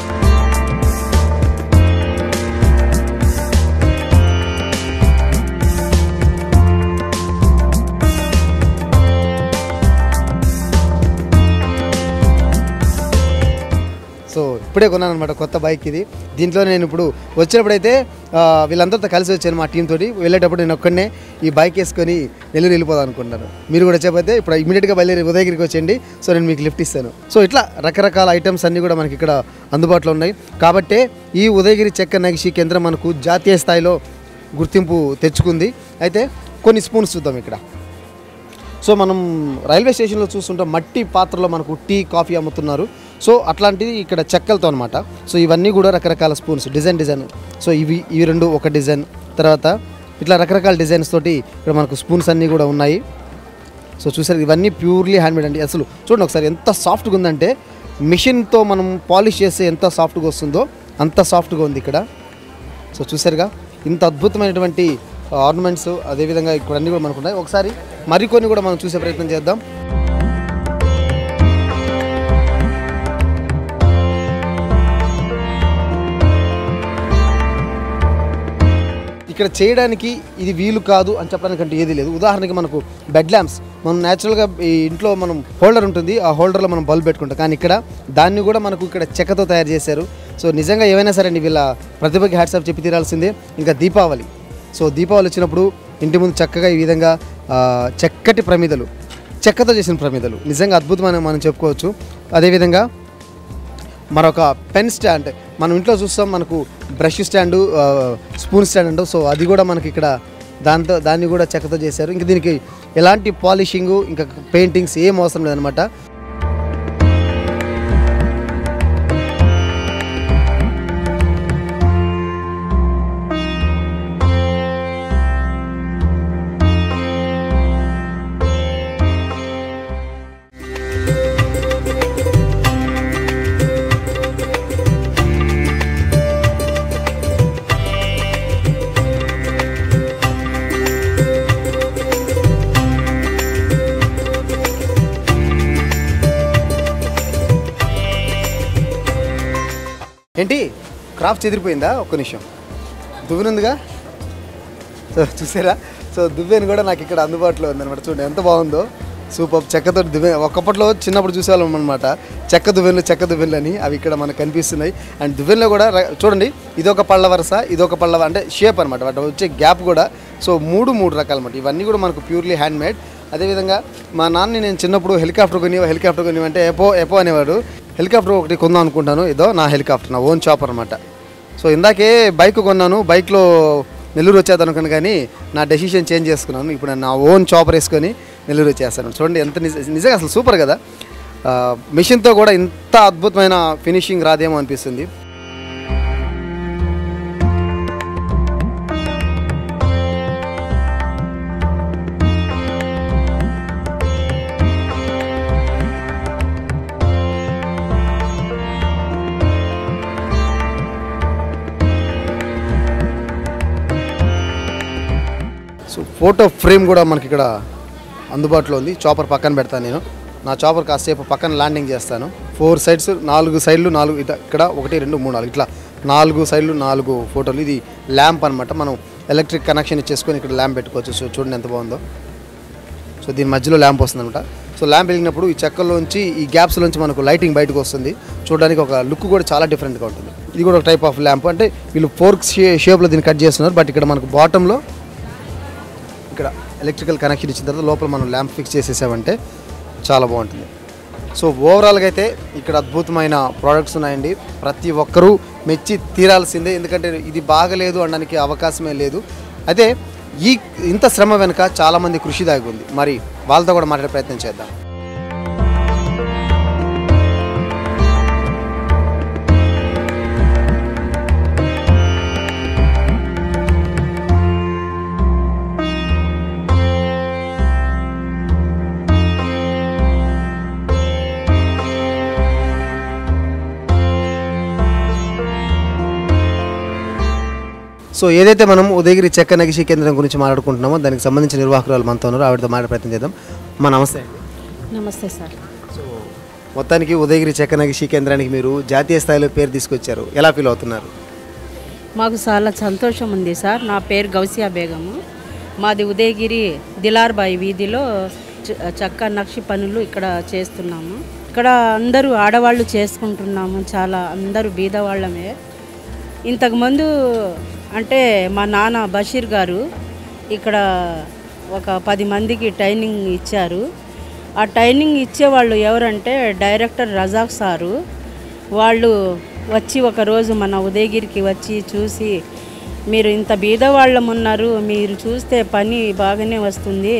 సో ఇప్పుడే కొన్నాను అనమాట కొత్త బైక్ ఇది దీంట్లో నేను ఇప్పుడు వచ్చినప్పుడైతే ఆ, వీళ్ళందరితో కలిసి వచ్చాను మా టీం తోటి వెళ్ళేటప్పుడు నేను ఒక్కడనే ఈ బైక్ వేసుకొని నెల్లూరు వెళ్ళిపోదాం అనుకుంటున్నాను మీరు కూడా చెప్పైతే ఇప్పుడు ఇమీడియట్గా బయలుదేరి ఉదయగిరికి వచ్చేయండి సో నేను మీకు లిఫ్ట్ ఇస్తాను సో ఇట్లా రకరకాల ఐటమ్స్ అన్నీ కూడా మనకి ఇక్కడ అందుబాటులో ఉన్నాయి కాబట్టి ఈ ఉదయగిరి చెక్క నగిషి కేంద్రం మనకు జాతీయ స్థాయిలో గుర్తింపు తెచ్చుకుంది అయితే కొన్ని స్పూన్స్ చూద్దాం ఇక్కడ సో మనం రైల్వే స్టేషన్లో చూస్తుంటాం మట్టి పాత్రలో మనకు టీ కాఫీ అమ్ముతున్నారు సో అట్లాంటిది ఇక్కడ చెక్కలతో అనమాట సో ఇవన్నీ కూడా రకరకాల స్పూన్స్ డిజైన్ డిజైన్ సో ఇవి ఇవి రెండు ఒక డిజైన్ తర్వాత ఇట్లా రకరకాల డిజైన్స్ తోటి ఇక్కడ మనకు స్పూన్స్ అన్నీ కూడా ఉన్నాయి సో చూసారు ఇవన్నీ ప్యూర్లీ హ్యాండ్మేడ్ అండి అసలు చూడండి ఒకసారి ఎంత సాఫ్ట్గా ఉందంటే మిషన్తో మనం పాలిష్ చేస్తే ఎంత సాఫ్ట్గా వస్తుందో అంత సాఫ్ట్గా ఉంది ఇక్కడ సో చూసారుగా ఇంత అద్భుతమైనటువంటి ఆర్నమెంట్స్ అదేవిధంగా ఇక్కడ అన్నీ కూడా మనకు ఉన్నాయి ఒకసారి మరికొన్ని కూడా మనం చూసే ప్రయత్నం చేద్దాం ఇక్కడ చేయడానికి ఇది వీలు కాదు అని చెప్పడానికి అంటే ఏది లేదు ఉదాహరణకి మనకు బెడ్ ల్యాంప్స్ మనం న్యాచురల్గా ఈ ఇంట్లో మనం హోల్డర్ ఉంటుంది ఆ హోల్డర్లో మనం బల్బ్ పెట్టుకుంటాం కానీ ఇక్కడ దాన్ని కూడా మనకు ఇక్కడ చెక్కతో తయారు చేశారు సో నిజంగా ఏమైనా సరే అండి వీళ్ళ ప్రతిభకి హ్యాట్సాప్ చెప్పి తీరాల్సిందే ఇంకా దీపావళి సో దీపావళి వచ్చినప్పుడు ఇంటి ముందు చక్కగా ఈ విధంగా ఆ, చక్కటి ప్రమిదలు చెక్కతో చేసిన ప్రమిదలు నిజంగా అద్భుతమైన మనం చెప్పుకోవచ్చు అదేవిధంగా మరొక పెన్ స్టాండ్ మనం ఇంట్లో చూస్తాం మనకు బ్రష్ స్టాండు ఆ, స్పూన్ స్టాండ్ అంటాం సో అది కూడా మనకి ఇక్కడ దాంతో దాన్ని కూడా చెక్కతో చేశారు ఇంకా దీనికి ఎలాంటి పాలిషింగ్ ఇంకా పెయింటింగ్స్ ఏం అవసరం లేదనమాట ఏంటి క్రాఫ్ట్ చెదిరిపోయిందా ఒక్క నిమిషం దువ్వెనుందిగా సో చూసారా సో దువ్వెను కూడా నాకు ఇక్కడ అందుబాటులో ఉందన్నమాట చూడండి ఎంత బాగుందో సూపర్ చెక్కతో దువ్వె ఒకప్పట్లో చిన్నప్పుడు చూసేవాళ్ళం అనమాట చెక్క దువ్వెన్లు చెక్క దువ్వెన్లు అని అవి ఇక్కడ మనకు కనిపిస్తున్నాయి అండ్ దువ్వెన్లో కూడా ర- చూడండి ఇదొక పళ్ళ వరుస ఇదొక పళ్ళ వ- అంటే షేప్ అనమాట వాటి వచ్చే గ్యాప్ కూడా సో మూడు మూడు రకాలు అనమాట ఇవన్నీ కూడా మనకు ప్యూర్లీ హ్యాండ్ మేడ్ అదేవిధంగా మా నాన్నని నేను చిన్నప్పుడు హెలికాప్టర్ కొని హెలికాప్టర్ కొని అంటే ఎపో ఎపో అనేవాడు హెలికాప్టర్ ఒకటి కొందాం అనుకుంటాను ఇదో నా హెలికాప్టర్ నా ఓన్ చాపర్ అనమాట సో ఇందాకే బైక్ కొన్నాను బైక్లో నెల్లూరు వచ్చేద్దాం అనుకున్నాను కానీ నా డెసిషన్ చేంజ్ చేసుకున్నాను ఇప్పుడు నేను నా ఓన్ చాపర్ వేసుకొని నెల్లూరు వచ్చేస్తాను చూడండి ఎంత నిజ నిజంగా అసలు సూపర్ కదా ఆ, మిషన్తో కూడా ఇంత అద్భుతమైన ఫినిషింగ్ రాదేమో అనిపిస్తుంది సో ఫోటో ఫ్రేమ్ కూడా మనకి ఇక్కడ అందుబాటులో ఉంది చాపర్ పక్కన పెడతాను నేను నా చాపర్ కాసేపు పక్కన ల్యాండింగ్ చేస్తాను ఫోర్ సైడ్స్ నాలుగు సైడ్లు నాలుగు ఇట ఇక్కడ ఒకటి రెండు మూడు నాలుగు ఇట్లా నాలుగు సైడ్లు నాలుగు ఫోటోలు ఇది ల్యాంప్ అనమాట మనం ఎలక్ట్రిక్ కనెక్షన్ ఇచ్చేసుకొని ఇక్కడ ల్యాంప్ పెట్టుకోవచ్చు సో చూడండి ఎంత బాగుందో సో దీని మధ్యలో ల్యాంప్ వస్తుంది అనమాట సో ల్యాంప్ వెలిగినప్పుడు ఈ చెక్కల్లోంచి ఈ గ్యాప్స్లోంచి మనకు లైటింగ్ బయటకు వస్తుంది చూడడానికి ఒక లుక్ కూడా చాలా డిఫరెంట్గా ఉంటుంది ఇది కూడా ఒక టైప్ ఆఫ్ ల్యాంప్ అంటే వీళ్ళు ఫోర్క్ షే షేప్లో దీన్ని కట్ చేస్తున్నారు బట్ ఇక్కడ మనకు బాటంలో ఇక్కడ ఎలక్ట్రికల్ కనెక్షన్ ఇచ్చిన తర్వాత లోపల మనం ల్యాంప్ ఫిక్స్ చేసేసామంటే చాలా బాగుంటుంది సో ఓవరాల్గా అయితే ఇక్కడ అద్భుతమైన ప్రోడక్ట్స్ ఉన్నాయండి ప్రతి ఒక్కరూ మెచ్చి తీరాల్సిందే ఎందుకంటే ఇది బాగలేదు అనడానికి అవకాశమే లేదు అయితే ఈ ఇంత శ్రమ వెనుక చాలామంది కృషి దాగి ఉంది మరి వాళ్ళతో కూడా మాట్లాడే ప్రయత్నం చేద్దాం సో ఏదైతే మనం ఉదయగిరి చెక్క నగిషి కేంద్రం గురించి మాట్లాడుకుంటున్నామో దానికి సంబంధించిన నిర్వాహకురాలు మనతో ఉన్నారు ఆవిడతో మాట్లాడే ప్రయత్నం చేద్దాం మా నమస్తే అండి
నమస్తే సార్
సో మొత్తానికి ఉదయగిరి చెక్క నగిషి కేంద్రానికి మీరు జాతీయ స్థాయిలో పేరు తీసుకొచ్చారు ఎలా ఫీల్ అవుతున్నారు
మాకు చాలా సంతోషం ఉంది సార్ నా పేరు గౌసియా బేగము మాది ఉదయగిరి దిలార్బాయి వీధిలో చ- చక్క నక్షి పనులు ఇక్కడ చేస్తున్నాము ఇక్కడ అందరూ ఆడవాళ్ళు చేసుకుంటున్నాము చాలా అందరూ బీదవాళ్ళమే ఇంతకుముందు అంటే మా నాన్న బషీర్ గారు ఇక్కడ ఒక పది మందికి ట్రైనింగ్ ఇచ్చారు ఆ ట్రైనింగ్ ఇచ్చేవాళ్ళు ఎవరంటే డైరెక్టర్ రజాక్ సారు వాళ్ళు వచ్చి ఒకరోజు మన ఉదయగిరికి వచ్చి చూసి మీరు ఇంత బీదవాళ్ళం ఉన్నారు మీరు చూస్తే పని బాగానే వస్తుంది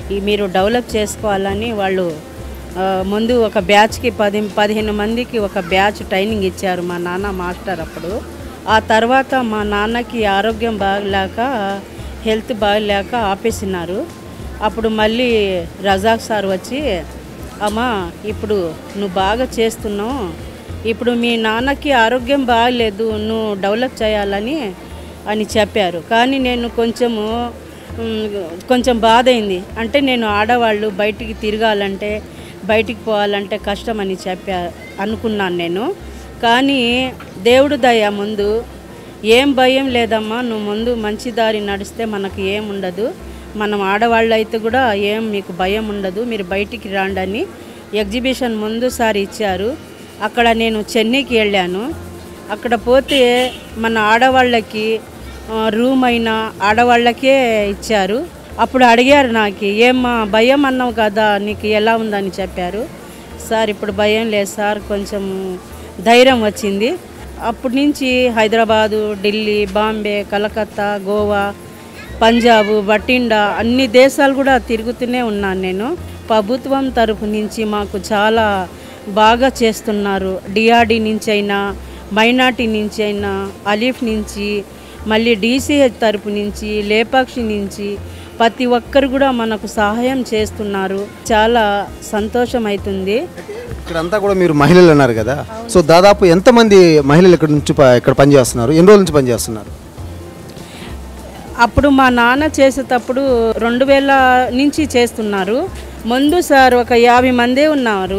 ఈ మీరు డెవలప్ చేసుకోవాలని వాళ్ళు ఆ, ముందు ఒక బ్యాచ్కి పది పదిహేను మందికి ఒక బ్యాచ్ ట్రైనింగ్ ఇచ్చారు మా నాన్న మాస్టర్ అప్పుడు ఆ తర్వాత మా నాన్నకి ఆరోగ్యం బాగలేక హెల్త్ బాగలేక ఆపేసినారు అప్పుడు మళ్ళీ రజాక్ సార్ వచ్చి అమ్మా ఇప్పుడు నువ్వు బాగా చేస్తున్నావు ఇప్పుడు మీ నాన్నకి ఆరోగ్యం బాగలేదు నువ్వు డెవలప్ చేయాలని అని చెప్పారు కానీ నేను కొంచెము మ్, కొంచెం బాధ అయింది అంటే నేను ఆడవాళ్ళు బయటికి తిరగాలంటే బయటికి పోవాలంటే కష్టం అని చెప్పా అనుకున్నాను నేను కానీ దేవుడు దయ ముందు ఏం భయం లేదమ్మా నువ్వు ముందు మంచి దారి నడిస్తే మనకు ఏం ఉండదు మనం ఆడవాళ్ళు అయితే కూడా ఏం మీకు భయం ఉండదు మీరు బయటికి రాండి అని ఎగ్జిబిషన్ ముందు సారి ఇచ్చారు అక్కడ నేను చెన్నైకి వెళ్ళాను అక్కడ పోతే మన ఆడవాళ్ళకి ఆ, రూమ్ అయినా ఆడవాళ్ళకే ఇచ్చారు అప్పుడు అడిగారు నాకు ఏమ్మా భయం అన్నావు కదా నీకు ఎలా ఉందని చెప్పారు సార్ ఇప్పుడు భయం లేదు సార్ కొంచెం ధైర్యం వచ్చింది అప్పటి నుంచి హైదరాబాదు ఢిల్లీ బాంబే కలకత్తా గోవా పంజాబ్ బటిండా అన్ని దేశాలు కూడా తిరుగుతూనే ఉన్నాను నేను ప్రభుత్వం తరపు నుంచి మాకు చాలా బాగా చేస్తున్నారు డిఆర్డి నుంచి అయినా మైనార్టీ నుంచి అయినా అలీఫ్ నుంచి మళ్ళీ డీసీహెచ్ తరపు నుంచి లేపాక్షి నుంచి ప్రతి ఒక్కరు కూడా మనకు సహాయం చేస్తున్నారు చాలా సంతోషం అవుతుంది
ఇక్కడంతా కూడా మీరు మహిళలు అన్నారు కదా సో దాదాపు ఎంతమంది మహిళలు ఇక్కడ నుంచి ప- ఇక్కడ పనిచేస్తున్నారు ఎన్ని రోజుల నుంచి పనిచేస్తున్నారు
అప్పుడు మా నాన్న చేసేటప్పుడు రెండు వేల నుంచి చేస్తున్నారు ముందు సార్ ఒక యాభై మందే ఉన్నారు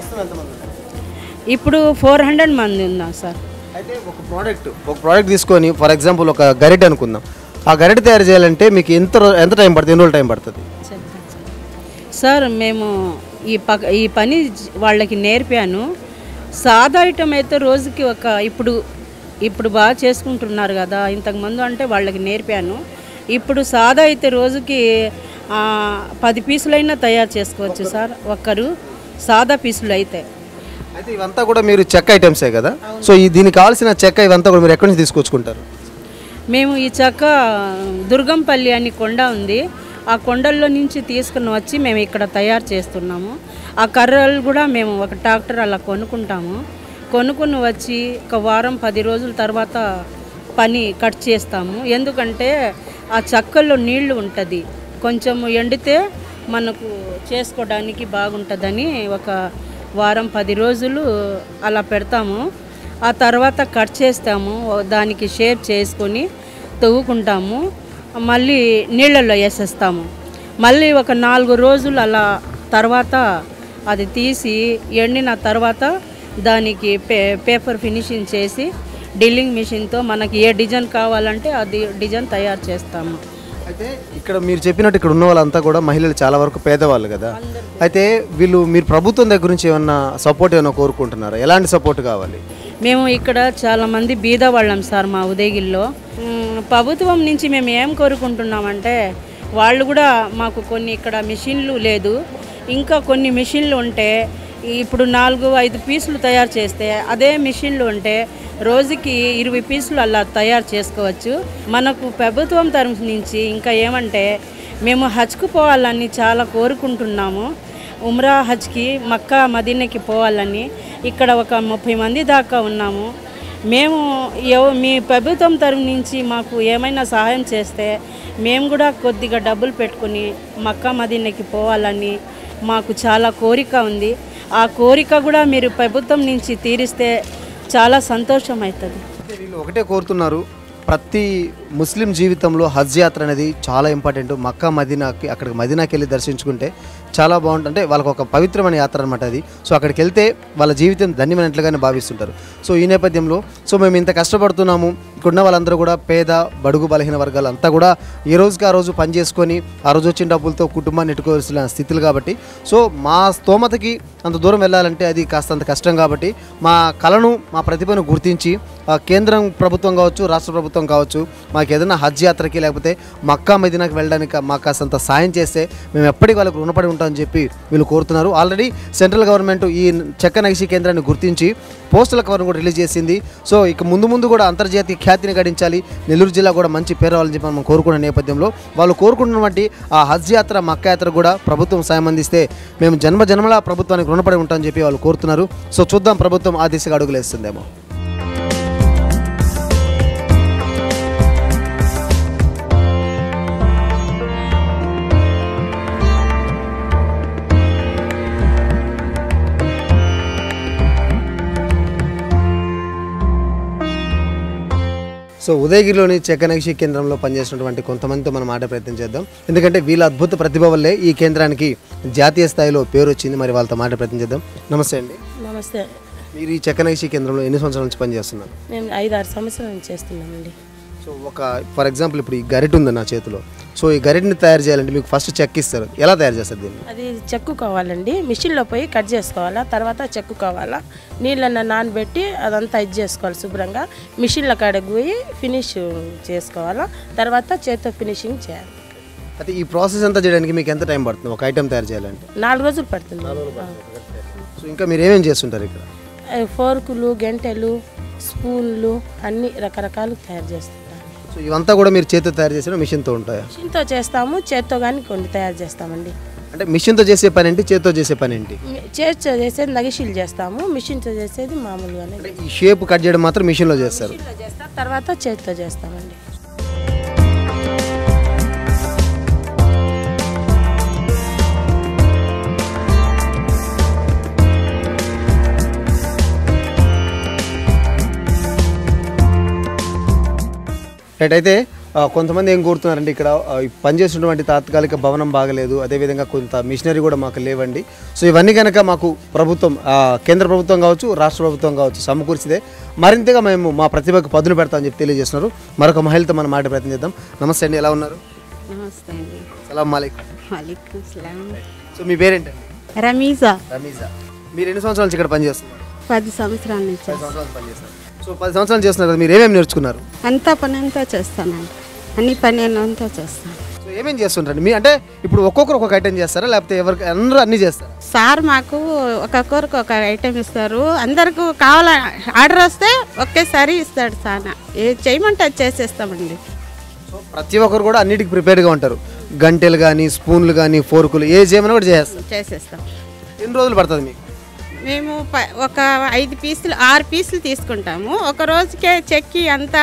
ఇప్పుడు ఫోర్ హండ్రెడ్ మంది ఉన్నాం సార్
అయితే ఒక ప్రోడక్ట్ ఒక ప్రోడక్ట్ తీసుకొని ఫర్ ఎగ్జాంపుల్ ఒక గరిటె అనుకుందాం ఆ గరిటె తయారు చేయాలంటే మీకు ఎంత రో- ఎంత టైం పడుతుంది ఎన్ని రోజులు టైం పడుతుంది
సార్ మేము ఈ పక ఈ పని జ- వాళ్ళకి నేర్పాను సాదా ఐటమ్ అయితే రోజుకి ఒక ఇప్పుడు ఇప్పుడు బాగా చేసుకుంటున్నారు కదా ఇంతకుముందు అంటే వాళ్ళకి నేర్పాను ఇప్పుడు సాదా అయితే రోజుకి ఆ, పది పీసులైనా తయారు చేసుకోవచ్చు సార్ ఒక్కరు సాదా పీసులు అయితే
అయితే ఇవంతా కూడా మీరు చెక్క ఐటమ్సే కదా సో ఈ దీనికి కావాల్సిన చెక్క ఇవంతా కూడా మీరు ఎక్కడి నుంచి తీసుకొచ్చుకుంటారు
మేము ఈ చెక్క దుర్గంపల్లి అని కొండ ఉంది ఆ కొండల్లో నుంచి తీసుకుని వచ్చి మేము ఇక్కడ తయారు చేస్తున్నాము ఆ కర్రలు కూడా మేము ఒక ట్రాక్టర్ అలా కొనుక్కుంటాము కొనుక్కుని వచ్చి ఒక వారం పది రోజుల తర్వాత పని కట్ చేస్తాము ఎందుకంటే ఆ చెక్కల్లో నీళ్లు ఉంటుంది కొంచెం ఎండితే మనకు చేసుకోవడానికి బాగుంటుందని ఒక వారం పది రోజులు అలా పెడతాము ఆ తర్వాత కట్ చేస్తాము దానికి షేప్ చేసుకొని తవ్వుకుంటాము మళ్ళీ నీళ్ళల్లో వేసేస్తాము మళ్ళీ ఒక నాలుగు రోజులు అలా తర్వాత అది తీసి ఎండిన తర్వాత దానికి పే పేపర్ ఫినిషింగ్ చేసి డ్రిల్లింగ్ మిషన్తో మనకి ఏ డిజైన్ కావాలంటే అది డిజైన్ తయారు చేస్తాము
అయితే ఇక్కడ మీరు చెప్పినట్టు ఇక్కడ ఉన్న వాళ్ళంతా కూడా మహిళలు చాలా వరకు పేదవాళ్ళు కదా అయితే వీళ్ళు మీరు ప్రభుత్వం దగ్గర నుంచి ఏమన్నా సపోర్ట్ ఏమైనా కోరుకుంటున్నారా ఎలాంటి సపోర్ట్ కావాలి
మేము ఇక్కడ చాలా మంది బీద వాళ్ళం సార్ మా ఉదయగిరిలో మ్, ప్రభుత్వం నుంచి మేము ఏం కోరుకుంటున్నామంటే వాళ్ళు కూడా మాకు కొన్ని ఇక్కడ మిషన్లు లేదు ఇంకా కొన్ని మిషన్లు ఉంటే ఇప్పుడు నాలుగు ఐదు పీసులు తయారు చేస్తే అదే మిషన్లు ఉంటే రోజుకి ఇరవై పీసులు అలా తయారు చేసుకోవచ్చు మనకు ప్రభుత్వం తరఫు నుంచి ఇంకా ఏమంటే మేము హజ్కు పోవాలని చాలా కోరుకుంటున్నాము ఉమ్రా హజ్కి మక్కా మదీనాకి పోవాలని ఇక్కడ ఒక ముప్పై మంది దాకా ఉన్నాము మేము ఎవ- మీ ప్రభుత్వం తరఫు నుంచి మాకు ఏమైనా సహాయం చేస్తే మేము కూడా కొద్దిగా డబ్బులు పెట్టుకుని మక్కా మదీనాకి పోవాలని మాకు చాలా కోరిక ఉంది ఆ కోరిక కూడా మీరు ప్రభుత్వం నుంచి తీరిస్తే చాలా సంతోషం అవుతుంది
అయితే వీళ్ళు ఒకటే కోరుతున్నారు ప్రతి ముస్లిం జీవితంలో హజ్ యాత్ర అనేది చాలా ఇంపార్టెంట్ మక్కా మదీనాకి అక్కడికి మదీనాకి వెళ్ళి దర్శించుకుంటే చాలా బాగుంటుంది అంటే వాళ్ళకి ఒక పవిత్రమైన యాత్ర అనమాట అది సో అక్కడికి వెళ్తే వాళ్ళ జీవితం ధన్యమైనట్లుగానే భావిస్తుంటారు సో ఈ నేపథ్యంలో సో మేము ఇంత కష్టపడుతున్నాము ఇక్కడున్న వాళ్ళందరూ కూడా పేద బడుగు బలహీన వర్గాలు అంతా కూడా ఏ రోజుకి ఆ రోజు పని చేసుకొని ఆ రోజు వచ్చిన డబ్బులతో కుటుంబాన్ని నెట్టుకోవాల్సిన స్థితులు కాబట్టి సో మా స్తోమతకి అంత దూరం వెళ్ళాలంటే అది కాస్త అంత కష్టం కాబట్టి మా కళను మా ప్రతిభను గుర్తించి ఆ కేంద్రం ప్రభుత్వం కావచ్చు రాష్ట్ర ప్రభుత్వం కావచ్చు మా మాకు ఏదైనా హజ్ యాత్రకి లేకపోతే మక్కా మదీనాకి వెళ్ళడానికి మాకు కాసంత సాయం చేస్తే మేము ఎప్పటికీ వాళ్ళకు రుణపడి ఉంటామని చెప్పి వీళ్ళు కోరుతున్నారు ఆల్రెడీ సెంట్రల్ గవర్నమెంట్ ఈ చెక్క నగిషి కేంద్రాన్ని గుర్తించి పోస్టుల కవర్ను కూడా రిలీజ్ చేసింది సో ఇక ముందు ముందు కూడా అంతర్జాతీయ ఖ్యాతిని గడించాలి నెల్లూరు జిల్లా కూడా మంచి పేరు రావాలని చెప్పి మనం కోరుకున్న నేపథ్యంలో వాళ్ళు కోరుకుంటున్నటువంటి ఆ హజ్ యాత్ర మక్క యాత్ర కూడా ప్రభుత్వం సాయం అందిస్తే మేము జన్మ జన్మల ప్రభుత్వానికి రుణపడి ఉంటామని చెప్పి వాళ్ళు కోరుతున్నారు సో చూద్దాం ప్రభుత్వం ఆ దిశగా అడుగులేస్తుందేమో సో ఉదయగిరిలోని చెక్కనక్షి కేంద్రంలో పనిచేసినటువంటి కొంతమందితో మనం ఆడే ప్రయత్నం చేద్దాం ఎందుకంటే వీళ్ళ అద్భుత ప్రతిభ వల్లే ఈ కేంద్రానికి జాతీయ స్థాయిలో పేరు వచ్చింది మరి వాళ్ళతో మాట ప్రయత్నం చేద్దాం నమస్తే అండి
నమస్తే
మీరు ఈ చెక్కనక్షి కేంద్రంలో ఎన్ని సంవత్సరాల నుంచి పనిచేస్తున్నారు
మేము ఐదు ఆరు సంవత్సరాల నుంచి చేస్తున్నామండి
సో ఒక ఫర్ ఎగ్జాంపుల్ ఇప్పుడు ఈ గరిట ఉంది నా చేతిలో సో ఈ గరిటని తయారు చేయాలంటే మీకు ఫస్ట్ చెక్ ఇస్తారు ఎలా తయారు చేస్తారు దీన్ని
అది చెక్కు కావాలండి మిషన్లో పోయి కట్ చేసుకోవాలా తర్వాత చెక్కు కావాలా నీళ్ళన్న నానబెట్టి అదంతా ఇది చేసుకోవాలి శుభ్రంగా మిషన్ల కాడకు పోయి ఫినిష్ చేసుకోవాలా తర్వాత చేత్తో ఫినిషింగ్ చేయాలి
అయితే ఈ ప్రాసెస్ అంతా చేయడానికి మీకు ఎంత టైం పడుతుంది ఒక ఐటెం తయారు చేయాలంటే
నాలుగు రోజులు పడుతుంది
సో ఇంకా మీరు ఏమేమి చేస్తుంటారు ఇక్కడ
ఆ, ఫోర్కులు గంటెలు స్పూన్లు అన్ని రకరకాలు తయారు చేస్తుంటాం
సో ఇవంతా కూడా మీరు చేతితో తయారు చేసిన మిషన్తో ఉంటాయా
మిషన్తో చేస్తాము చేత్తో కానీ కొన్ని తయారు చేస్తామండి
అంటే మిషన్తో చేసే పని ఏంటి చేతితో చేసే పని ఏంటి
మి- చేత్తో చేసేది నగిషీలు చేస్తాము మిషన్తో చేసేది మామూలుగానే
అంటే ఈ షేప్ కట్ చేయడం మాత్రం మిషన్లో చేస్తారు
మిషన్లో చేస్తాం తర్వాత చేత్తో చేస్తామండి
రైట్ అయితే ఆ, కొంతమంది ఏం కోరుతున్నారంటే ఇక్కడ ఆ, ఈ పనిచేస్తున్నటువంటి తాత్కాలిక భవనం బాగలేదు అదేవిధంగా కొంత మిషనరీ కూడా మాకు లేవండి సో ఇవన్నీ కనుక మాకు ప్రభుత్వం ఆ, కేంద్ర ప్రభుత్వం కావచ్చు రాష్ట్ర ప్రభుత్వం కావచ్చు సమకూర్చితే మరింతగా మేము మా ప్రతిభకు పదును పెడతామని చెప్పి తెలియజేస్తున్నారు మరొక మహిళతో మనం మాట ప్రయత్నం చేద్దాం నమస్తే అండి ఎలా ఉన్నారు
నమస్తే అండి
సలాం మాలిక్
వాలేకుమ్ సలాం
సో మీ పేరేంటండి
రమీజా
రమీజా మీరు ఎన్ని సంవత్సరాల నుంచి ఇక్కడ పనిచేస్తున్నారు
పది సంవత్సరాల నుంచి
పది సంవత్సరాల నుంచి పనిచేస్తున్నారు సో పది సంవత్సరాలు చేస్తున్నారు కదా మీరు ఏమేమి నేర్చుకున్నారు
అంతా పని అంతా చేస్తానండి అన్ని పని అంతా చేస్తాను
సో ఏమేం చేస్తుంటారండి మీ అంటే ఇప్పుడు ఒక్కొక్కరు ఒక్కొక్క ఐటెం చేస్తారా లేకపోతే ఎవరికి అందరూ అన్నీ చేస్తారా
సార్ మాకు ఒక్కొక్కరికి ఒక ఐటెం ఇస్తారు అందరికి కావాల ఆర్డర్ వస్తే ఒకేసారి ఇస్తాడు సార్ ఏ చేయమంటే అది చేసేస్తామండి
సో ప్రతి ఒక్కరు కూడా అన్నిటికి ప్రిపేర్డ్గా ఉంటారు గంటెలు కానీ స్పూన్లు కానీ ఫోర్కులు ఏ చేయమని కూడా చేస్తారు
చేసేస్తాం
ఎన్ని రోజులు పడుతుంది మీకు
మేము ప- ఒక ఐదు పీసులు ఆరు పీసులు తీసుకుంటాము ఒక రోజుకే చెక్కి అంతా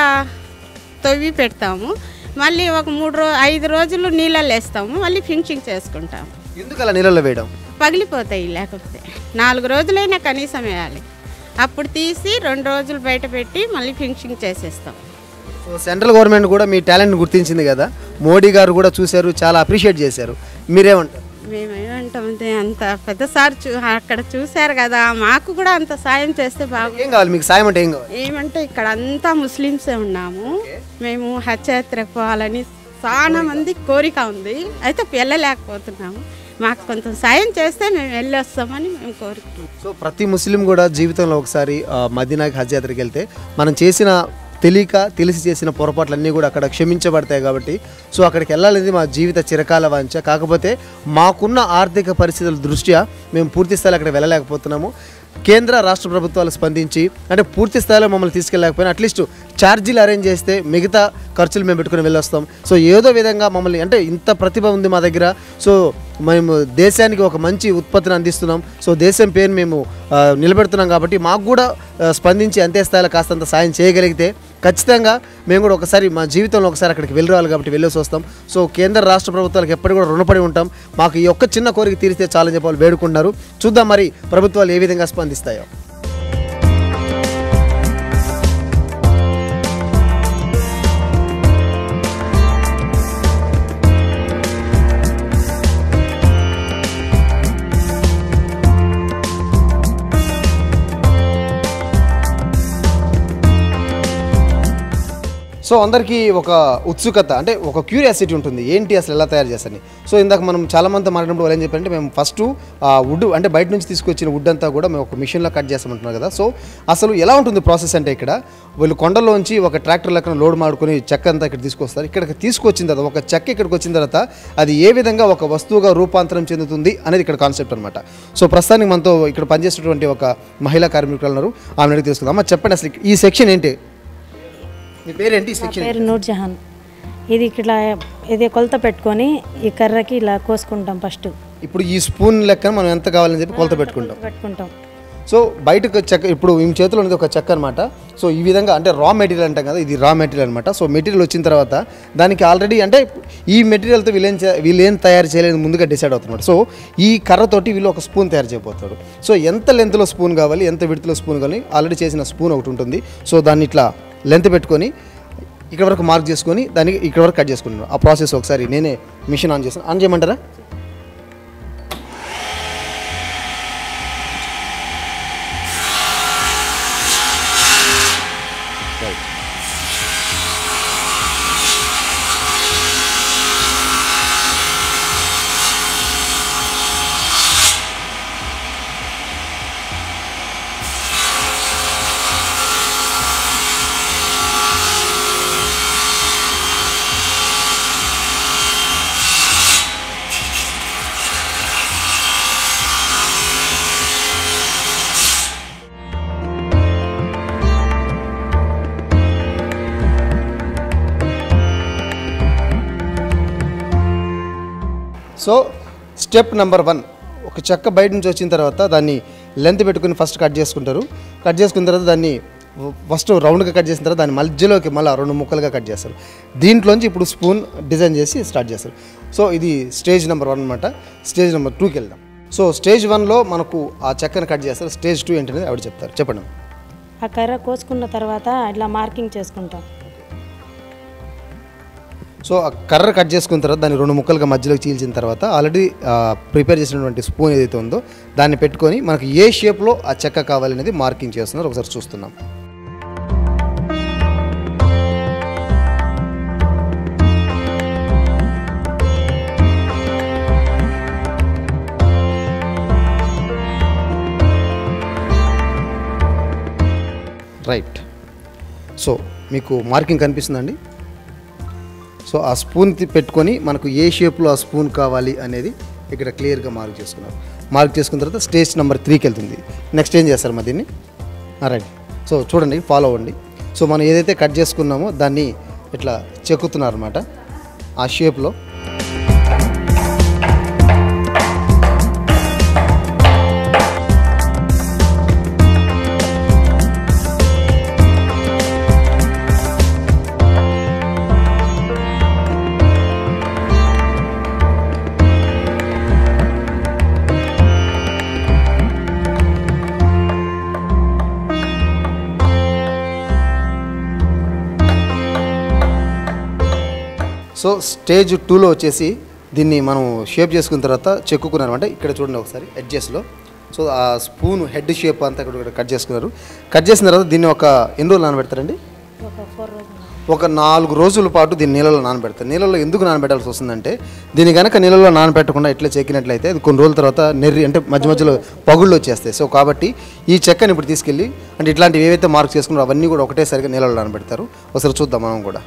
తవ్వి పెడతాము మళ్ళీ ఒక మూడు రో ఐదు రోజులు నీళ్ళల్లో వేస్తాము మళ్ళీ ఫినిషింగ్ చేసుకుంటాము
ఎందుకు అలా నీళ్ళలో వేయడం
పగిలిపోతాయి లేకపోతే నాలుగు రోజులైనా కనీసం వేయాలి అప్పుడు తీసి రెండు రోజులు బయట పెట్టి మళ్ళీ ఫినిషింగ్ చేసేస్తాం
సో సెంట్రల్ గవర్నమెంట్ కూడా మీ టాలెంట్ గుర్తించింది కదా మోడీ గారు కూడా చూశారు చాలా అప్రిషియేట్ చేశారు మీరేమంటారు
మేమేమంటామంటే అంత పెద్ద సార్ చూ అక్కడ చూశారు కదా మాకు కూడా అంత సాయం చేస్తే బాగు
ఏం కావాలి మీకు సాయం అంటే ఏం కావాలి
ఏమంటే ఇక్కడ అంతా ముస్లిమ్సే ఉన్నాము మేము హజ్ యాత్రకు పోవాలని చాలా మంది కోరిక ఉంది అయితే వెళ్ళలేకపోతున్నాము మాకు కొంచెం సాయం చేస్తే మేము వెళ్ళొస్తామని మేము కోరుకుంటున్నాం
సో ప్రతి ముస్లిం కూడా జీవితంలో ఒకసారి ఆ, మదీనాకి హజ్ యాత్రకి వెళ్తే మనం చేసిన తెలియక తెలిసి చేసిన పొరపాట్లన్నీ కూడా అక్కడ క్షమించబడతాయి కాబట్టి సో అక్కడికి వెళ్ళాలనేది మా జీవిత చిరకాల వాంఛ కాకపోతే మాకున్న ఆర్థిక పరిస్థితుల దృష్ట్యా మేము పూర్తి స్థాయిలో అక్కడ వెళ్ళలేకపోతున్నాము కేంద్ర రాష్ట్ర ప్రభుత్వాలు స్పందించి అంటే పూర్తి స్థాయిలో మమ్మల్ని తీసుకెళ్ళలేకపోయినా అట్లీస్ట్ ఛార్జీలు అరేంజ్ చేస్తే మిగతా ఖర్చులు మేము పెట్టుకుని వెళ్ళొస్తాం సో ఏదో విధంగా మమ్మల్ని అంటే ఇంత ప్రతిభ ఉంది మా దగ్గర సో మేము దేశానికి ఒక మంచి ఉత్పత్తిని అందిస్తున్నాం సో దేశం పేరు మేము ఆ, నిలబెడుతున్నాం కాబట్టి మాకు కూడా ఆ, స్పందించి అంతే స్థాయిలో కాస్తంత సాయం చేయగలిగితే ఖచ్చితంగా మేము కూడా ఒకసారి మా జీవితంలో ఒకసారి అక్కడికి వెళ్ళి రావాలి కాబట్టి వెళ్ళేసి వస్తాం సో కేంద్ర రాష్ట్ర ప్రభుత్వాలకు ఎప్పటికీ కూడా రుణపడి ఉంటాం మాకు ఈ ఒక్క చిన్న కోరిక తీరిస్తే చాలని చెప్పి వాళ్ళు వేడుకుంటున్నారు చూద్దాం మరి ప్రభుత్వాలు ఏ విధంగా స్పందిస్తాయో సో అందరికీ ఒక ఉత్సుకత అంటే ఒక క్యూరియాసిటీ ఉంటుంది ఏంటి అసలు ఎలా తయారు చేస్తారని సో ఇందాక మనం చాలా మంది మాట్లాడినప్పుడు వాళ్ళు ఏం చెప్పారంటే మేము ఫస్ట్ ఆ వుడ్ అంటే బయట నుంచి తీసుకొచ్చిన వుడ్ అంతా కూడా మేము ఒక మిషన్లో కట్ చేస్తామంటున్నారు కదా సో అసలు ఎలా ఉంటుంది ప్రాసెస్ అంటే ఇక్కడ వీళ్ళు కొండలోంచి ఒక ట్రాక్టర్ లెక్కన లోడ్ మాడుకొని చెక్క అంతా ఇక్కడ తీసుకొస్తారు ఇక్కడికి తీసుకొచ్చిన తర్వాత ఒక చెక్క ఇక్కడికి వచ్చిన తర్వాత అది ఏ విధంగా ఒక వస్తువుగా రూపాంతరం చెందుతుంది అనేది ఇక్కడ కాన్సెప్ట్ అనమాట సో ప్రస్తుతానికి మనతో ఇక్కడ పనిచేసేటువంటి ఒక మహిళా కార్మికులు ఉన్నారు ఆమె అడిగి తీసుకుందాం అమ్మ చెప్పండి అసలు ఈ సెక్షన్ ఏంటి మీ పేరేంటి ఈ సెక్షన్
పేరు నూర్జహాన్ ఇది ఇట్లా ఇది కొలత పెట్టుకొని ఈ కర్రకి ఇలా కోసుకుంటాం ఫస్ట్
ఇప్పుడు ఈ స్పూన్ లెక్కన మనం ఎంత కావాలని చెప్పి కొలత పెట్టుకుంటాం
పెట్టుకుంటాం
సో బయటకు చెక్క ఇప్పుడు ఈ చేతిలో ఉన్నది ఒక చెక్క అనమాట సో ఈ విధంగా అంటే రా మెటీరియల్ అంటాం కదా ఇది రా మెటీరియల్ అనమాట సో మెటీరియల్ వచ్చిన తర్వాత దానికి ఆల్రెడీ అంటే ఈ మెటీరియల్తో వీళ్ళేం చే- వీళ్ళేం తయారు చేయలేదు ముందుగా డిసైడ్ అవుతున్నారు సో ఈ కర్రతోటి వీళ్ళు ఒక స్పూన్ తయారు చేయబోతాడు సో ఎంత లెంత్లో స్పూన్ కావాలి ఎంత విడతలో స్పూన్ కావాలి ఆల్రెడీ చేసిన స్పూన్ ఒకటి ఉంటుంది సో దాన్ని ఇట్లా లెంత్ పెట్టుకొని ఇక్కడ వరకు మార్క్ చేసుకొని దానికి ఇక్కడ వరకు కట్ చేసుకుంటున్నాను ఆ ప్రాసెస్ ఒకసారి నేనే మిషన్ ఆన్ చేస్తాను ఆన్ చేయమంటారా సో స్టెప్ నెంబర్ వన్ ఒక చెక్క బయట నుంచి వచ్చిన తర్వాత దాన్ని లెంత్ పెట్టుకుని ఫస్ట్ కట్ చేసుకుంటారు కట్ చేసుకున్న తర్వాత దాన్ని ఫస్ట్ రౌండ్గా కట్ చేసిన తర్వాత దాని మధ్యలోకి మళ్ళీ రెండు ముక్కలుగా కట్ చేస్తారు దీంట్లోంచి ఇప్పుడు స్పూన్ డిజైన్ చేసి స్టార్ట్ చేస్తారు సో ఇది స్టేజ్ నెంబర్ వన్ అనమాట స్టేజ్ నెంబర్ టూకి వెళ్దాం సో స్టేజ్ వన్లో మనకు ఆ చెక్కను కట్ చేస్తారు స్టేజ్ టూ ఏంటనేది ఆవిడ చెప్తారు చెప్పండి
ఆ కర్ర కోసుకున్న తర్వాత ఇట్లా మార్కింగ్ చేసుకుంటాం
సో ఆ కర్ర కట్ చేసుకున్న తర్వాత దాన్ని రెండు ముక్కలుగా మధ్యలోకి చీల్చిన తర్వాత ఆల్రెడీ ప్రిపేర్ చేసినటువంటి స్పూన్ ఏదైతే ఉందో దాన్ని పెట్టుకొని మనకు ఏ షేప్లో ఆ చెక్క కావాలనేది మార్కింగ్ చేస్తున్నారు ఒకసారి చూస్తున్నాం రైట్ సో మీకు మార్కింగ్ కనిపిస్తుందండి సో ఆ స్పూన్ తి- పెట్టుకొని మనకు ఏ షేప్లో ఆ స్పూన్ కావాలి అనేది ఇక్కడ క్లియర్గా మార్క్ చేసుకున్నారు మార్క్ చేసుకున్న తర్వాత స్టేజ్ నెంబర్ త్రీకి వెళ్తుంది నెక్స్ట్ ఏం చేస్తారు మా దీన్ని రైట్ సో చూడండి ఫాలో అవ్వండి సో మనం ఏదైతే కట్ చేసుకున్నామో దాన్ని ఇట్లా చెక్కుతున్నారు అనమాట ఆ షేప్లో సో స్టేజ్ టూలో వచ్చేసి దీన్ని మనం షేప్ చేసుకున్న తర్వాత చెక్కుకున్నారు అంటే ఇక్కడ చూడండి ఒకసారి ఎడ్జెస్లో సో ఆ స్పూన్ హెడ్ షేప్ అంతా ఇక్కడ ఇక్కడ కట్ చేసుకున్నారు కట్ చేసిన తర్వాత దీన్ని ఒక ఎన్ని రోజులు నానబెడతారండి
ఒక ఫోర్ రోజులు
ఒక నాలుగు రోజుల పాటు దీన్ని నీళ్ళలో నానబెడతారు నీళ్ళలో ఎందుకు నానబెట్టాల్సి వస్తుందంటే దీని కనుక నీళ్ళలో నానబెట్టకుండా ఇట్లా చెక్కినట్లయితే అది కొన్ని రోజుల తర్వాత నెర్రి అంటే మధ్య మధ్యలో పగుళ్ళు వచ్చేస్తాయి సో కాబట్టి ఈ చెక్కని ఇప్పుడు తీసుకెళ్ళి అంటే ఇట్లాంటివి ఏవైతే మార్క్స్ చేసుకున్నారో అవన్నీ కూడా ఒకటేసారిగా నీళ్ళలో నానబెడతారు ఒకసారి చూద్దాం మనం కూడా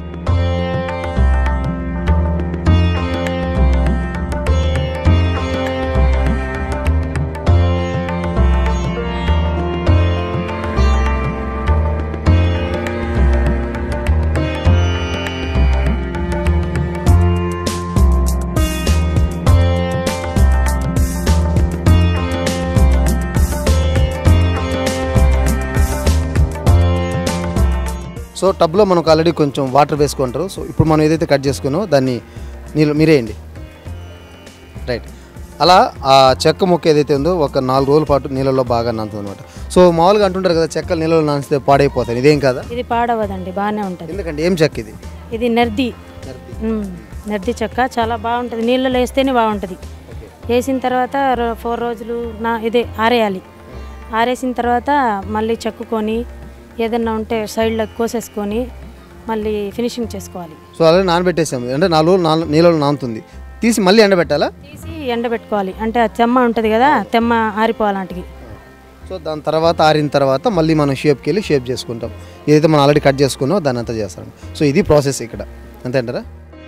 సో టబ్లో మనకు ఆల్రెడీ కొంచెం వాటర్ వేసుకుంటారు సో ఇప్పుడు మనం ఏదైతే కట్ చేసుకున్నామో దాన్ని నీళ్ళు మీరేయండి రైట్ అలా ఆ చెక్క మొక్క ఏదైతే ఉందో ఒక నాలుగు రోజుల పాటు నీళ్ళలో బాగా నానుతుంది అనమాట సో మామూలుగా అంటుంటారు కదా చెక్కలు నీళ్ళలో నానిస్తే పాడైపోతాయి ఇదేం కదా
ఇది పాడవదండి బాగానే ఉంటుంది
ఎందుకంటే ఏం చెక్క ఇది
ఇది నెర్ది ఉమ్, నెర్ది చెక్క చాలా బాగుంటుంది నీళ్ళలో వేస్తేనే బాగుంటుంది వేసిన తర్వాత రో- ఫోర్ రోజులు నా ఇదే ఆరేయాలి ఆరేసిన తర్వాత మళ్ళీ చెక్కుకొని ఏదన్నా ఉంటే సైడ్లో కోసేసుకొని మళ్ళీ ఫినిషింగ్ చేసుకోవాలి
సో అలాగే నానబెట్టేసాము అంటే నాలుగు రోజులు నాన నీళ్ళలో నానుతుంది తీసి మళ్ళీ ఎండబెట్టాలా
తీసి ఎండబెట్టుకోవాలి అంటే ఆ తెమ్మ ఉంటుంది కదా తెమ్మ ఆరిపోవాలంటికి
సో దాని తర్వాత ఆరిన తర్వాత మళ్ళీ మనం షేప్కి వెళ్ళి షేప్ చేసుకుంటాం ఏదైతే మనం ఆల్రెడీ కట్ చేసుకున్నామో దాన్ని అంతా చేస్తాం సో ఇది ప్రాసెస్ ఇక్కడ అంతే అంటారా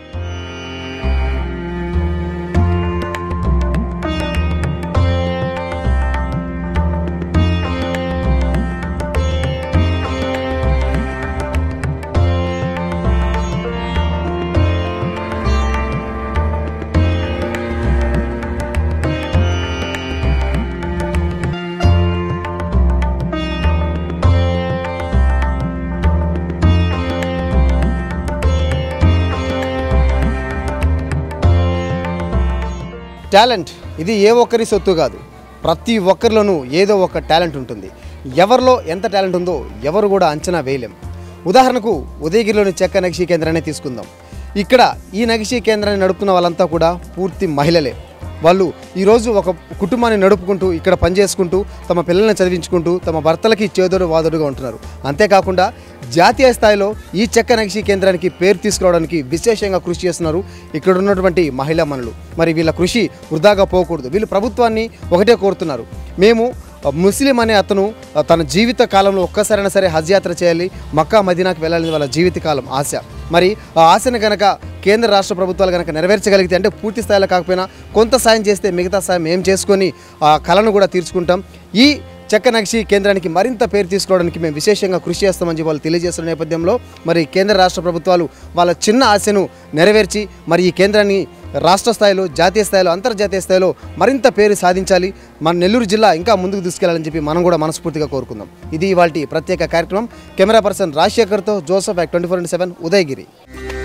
టాలెంట్ ఇది ఏ ఒక్కరి సొత్తు కాదు ప్రతి ఒక్కరిలోనూ ఏదో ఒక టాలెంట్ ఉంటుంది ఎవరిలో ఎంత టాలెంట్ ఉందో ఎవరు కూడా అంచనా వేయలేం ఉదాహరణకు ఉదయగిరిలోని చెక్క నగిషీ కేంద్రాన్ని తీసుకుందాం ఇక్కడ ఈ నగిషీ కేంద్రాన్ని నడుపుతున్న వాళ్ళంతా కూడా పూర్తి మహిళలే వాళ్ళు ఈరోజు ఒక కుటుంబాన్ని నడుపుకుంటూ ఇక్కడ పనిచేసుకుంటూ తమ పిల్లల్ని చదివించుకుంటూ తమ భర్తలకి చేదోడు వాదోడుగా ఉంటున్నారు అంతేకాకుండా జాతీయ స్థాయిలో ఈ చెక్క నగిషీ కేంద్రానికి పేరు తీసుకురావడానికి విశేషంగా కృషి చేస్తున్నారు ఇక్కడ ఉన్నటువంటి మహిళా మనులు మరి వీళ్ళ కృషి వృధాగా పోకూడదు వీళ్ళు ప్రభుత్వాన్ని ఒకటే కోరుతున్నారు మేము ముస్లిం అనే అతను తన జీవిత కాలంలో ఒక్కసారైనా సరే హజ్ యాత్ర చేయాలి మక్కా మదీనాకు వెళ్ళాలని వాళ్ళ జీవితకాలం ఆశ మరి ఆ ఆశను కనుక కేంద్ర రాష్ట్ర ప్రభుత్వాలు కనుక నెరవేర్చగలిగితే అంటే పూర్తి స్థాయిలో కాకపోయినా కొంత సాయం చేస్తే మిగతా సాయం ఏం చేసుకొని ఆ కళను కూడా తీర్చుకుంటాం ఈ చెక్క నక్షి కేంద్రానికి మరింత పేరు తీసుకోవడానికి మేము విశేషంగా కృషి చేస్తామని చెప్పి వాళ్ళు తెలియజేస్తున్న నేపథ్యంలో మరి కేంద్ర రాష్ట్ర ప్రభుత్వాలు వాళ్ళ చిన్న ఆశను నెరవేర్చి మరి ఈ కేంద్రాన్ని రాష్ట్ర స్థాయిలో జాతీయ స్థాయిలో అంతర్జాతీయ స్థాయిలో మరింత పేరు సాధించాలి మన నెల్లూరు జిల్లా ఇంకా ముందుకు తీసుకెళ్లాలని చెప్పి మనం కూడా మనస్ఫూర్తిగా కోరుకుందాం ఇది ఇవాళ ప్రత్యేక కార్యక్రమం కెమెరా పర్సన్ రాజశేఖర్తో జోసఫ్ యాక్ ట్వంటీ ఫోర్ సెవెన్ ఉదయగిరి